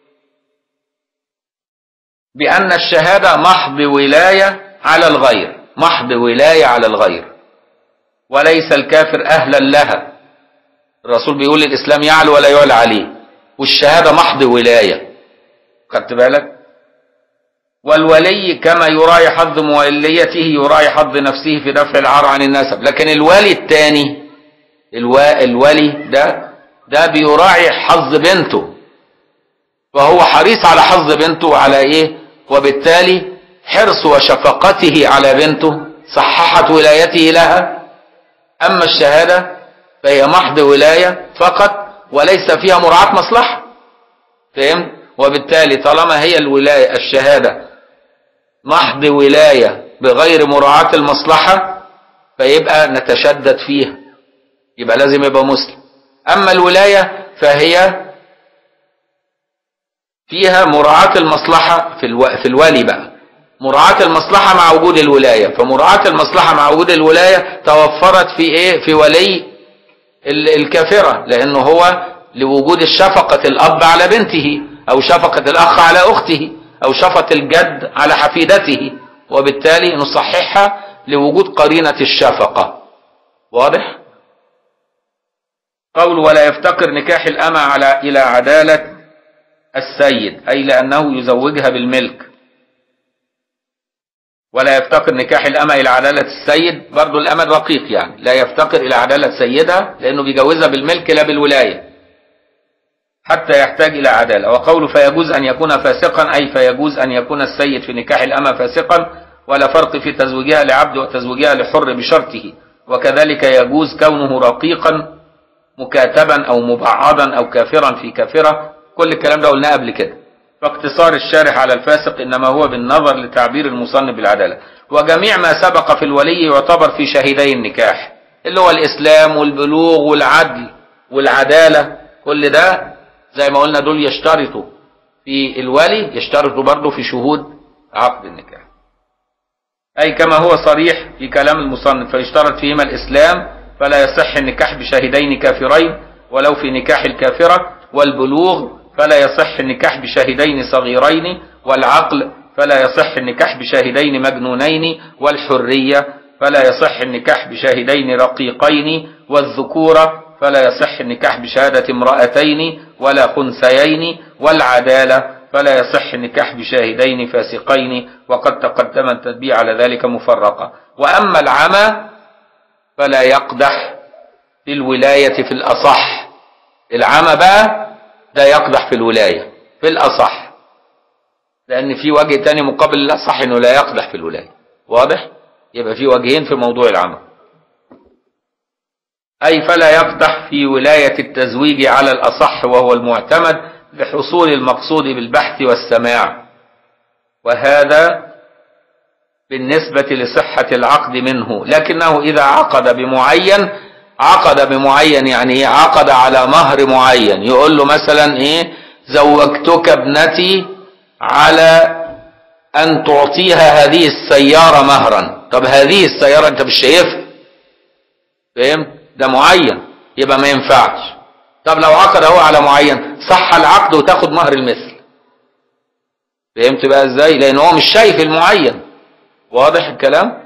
بأن الشهادة محض ولاية على الغير محض ولاية على الغير وليس الكافر أهلا لها الرسول بيقول الإسلام يعلو ولا يعلى عليه والشهادة محض ولاية خدت بالك والولي كما يراعي حظ موليته يراعي حظ نفسه في دفع العار عن النسب لكن الولي الثاني الوا... الولي ده ده بيراعي حظ بنته وهو حريص على حظ بنته وعلى ايه وبالتالي حرص وشفقته على بنته صححت ولايته لها أما الشهادة فهي محض ولاية فقط وليس فيها مراعاة مصلحة فهمت وبالتالي طالما هي الولاية الشهادة محض ولاية بغير مراعاة المصلحة فيبقى نتشدد فيها يبقى لازم يبقى مسلم أما الولاية فهي فيها مراعاة المصلحة في, الو... في الولي بقى مراعاة المصلحة مع وجود الولاية فمراعاة المصلحة مع وجود الولاية توفرت في ايه في ولي ال- الكافرة لانه هو لوجود الشفقة الاب على بنته او شفقة الاخ على اخته او شفقة الجد على حفيدته وبالتالي نصححها لوجود قرينة الشفقة واضح قول ولا يفتقر نكاح الأمة على إلى عدالة السيد أي لأنه يزوجها بالملك ولا يفتقر نكاح الأمة إلى عدالة السيد برضو الأمة رقيق يعني لا يفتقر إلى عدالة سيدها لأنه بيجوزها بالملك لا بالولاية حتى يحتاج إلى عدالة وقوله فيجوز أن يكون فاسقا أي فيجوز أن يكون السيد في نكاح الأمة فاسقا ولا فرق في تزويجها لعبد وتزويجها لحر بشرطه وكذلك يجوز كونه رقيقا مكاتبا أو مبعضا أو كافرا في كافرة كل الكلام ده قلناه قبل كده فاقتصار الشارح على الفاسق إنما هو بالنظر لتعبير المصنف بالعدالة وجميع ما سبق في الولي يعتبر في شهيدي النكاح اللي هو الإسلام والبلوغ والعدل والعدالة كل ده زي ما قلنا دول يشترطوا في الولي يشترطوا برضه في شهود عقد النكاح أي كما هو صريح في كلام المصنف فيشترط فيهما الإسلام فلا يصح النكاح بشاهدين كافرين ولو في نكاح الكافرة والبلوغ فلا يصح النكاح بشاهدين صغيرين والعقل فلا يصح النكاح بشاهدين مجنونين والحرية فلا يصح النكاح بشاهدين رقيقين والذكورة فلا يصح النكاح بشهادة امرأتين ولا خنثيين والعدالة فلا يصح النكاح بشاهدين فاسقين وقد تقدم التنبيه على ذلك مفرقا وأما العمى فلا يقدح في الولاية في الأصح العمى بقى ده يقدح في الولاية في الأصح لأن في وجه تاني مقابل الأصح إنه لا يقدح في الولاية واضح؟ يبقى في وجهين في موضوع العمى أي فلا يقدح في ولاية التزويج على الأصح وهو المعتمد لحصول المقصود بالبحث والسماع وهذا بالنسبة لصحة العقد منه لكنه إذا عقد بمعين عقد بمعين يعني إيه عقد على مهر معين يقول له مثلا إيه زوجتك ابنتي على أن تعطيها هذه السيارة مهرا طب هذه السيارة أنت مش شايفها فهمت ده معين يبقى ما ينفعش طب لو عقد هو على معين صح العقد وتاخد مهر المثل فهمت بقى ازاي لان هو مش شايف المعين واضح الكلام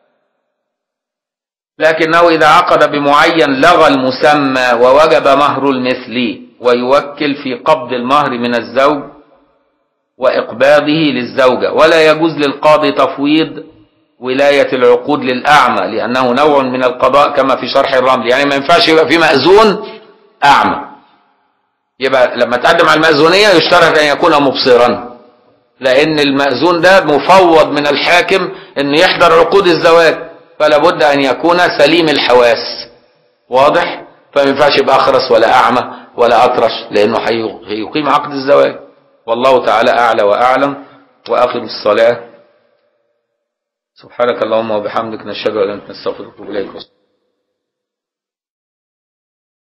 لكنه اذا عقد بمعين لغى المسمى ووجب مهر المثل ويوكل في قبض المهر من الزوج واقباضه للزوجه ولا يجوز للقاضي تفويض ولاية العقود للأعمى لأنه نوع من القضاء كما في شرح الرمل يعني ما ينفعش يبقى في مأذون أعمى يبقى لما تقدم على المأذونية يشترط أن يكون مبصرا لأن المأذون ده مفوض من الحاكم أنه يحضر عقود الزواج فلا بد أن يكون سليم الحواس واضح فما ينفعش يبقى أخرس ولا أعمى ولا أطرش لأنه هيقيم عقد الزواج والله تعالى أعلى وأعلم وأقم الصلاة سبحانك اللهم وبحمدك نشهد أن لا إله إلا أنت نستغفرك ونتوب إليك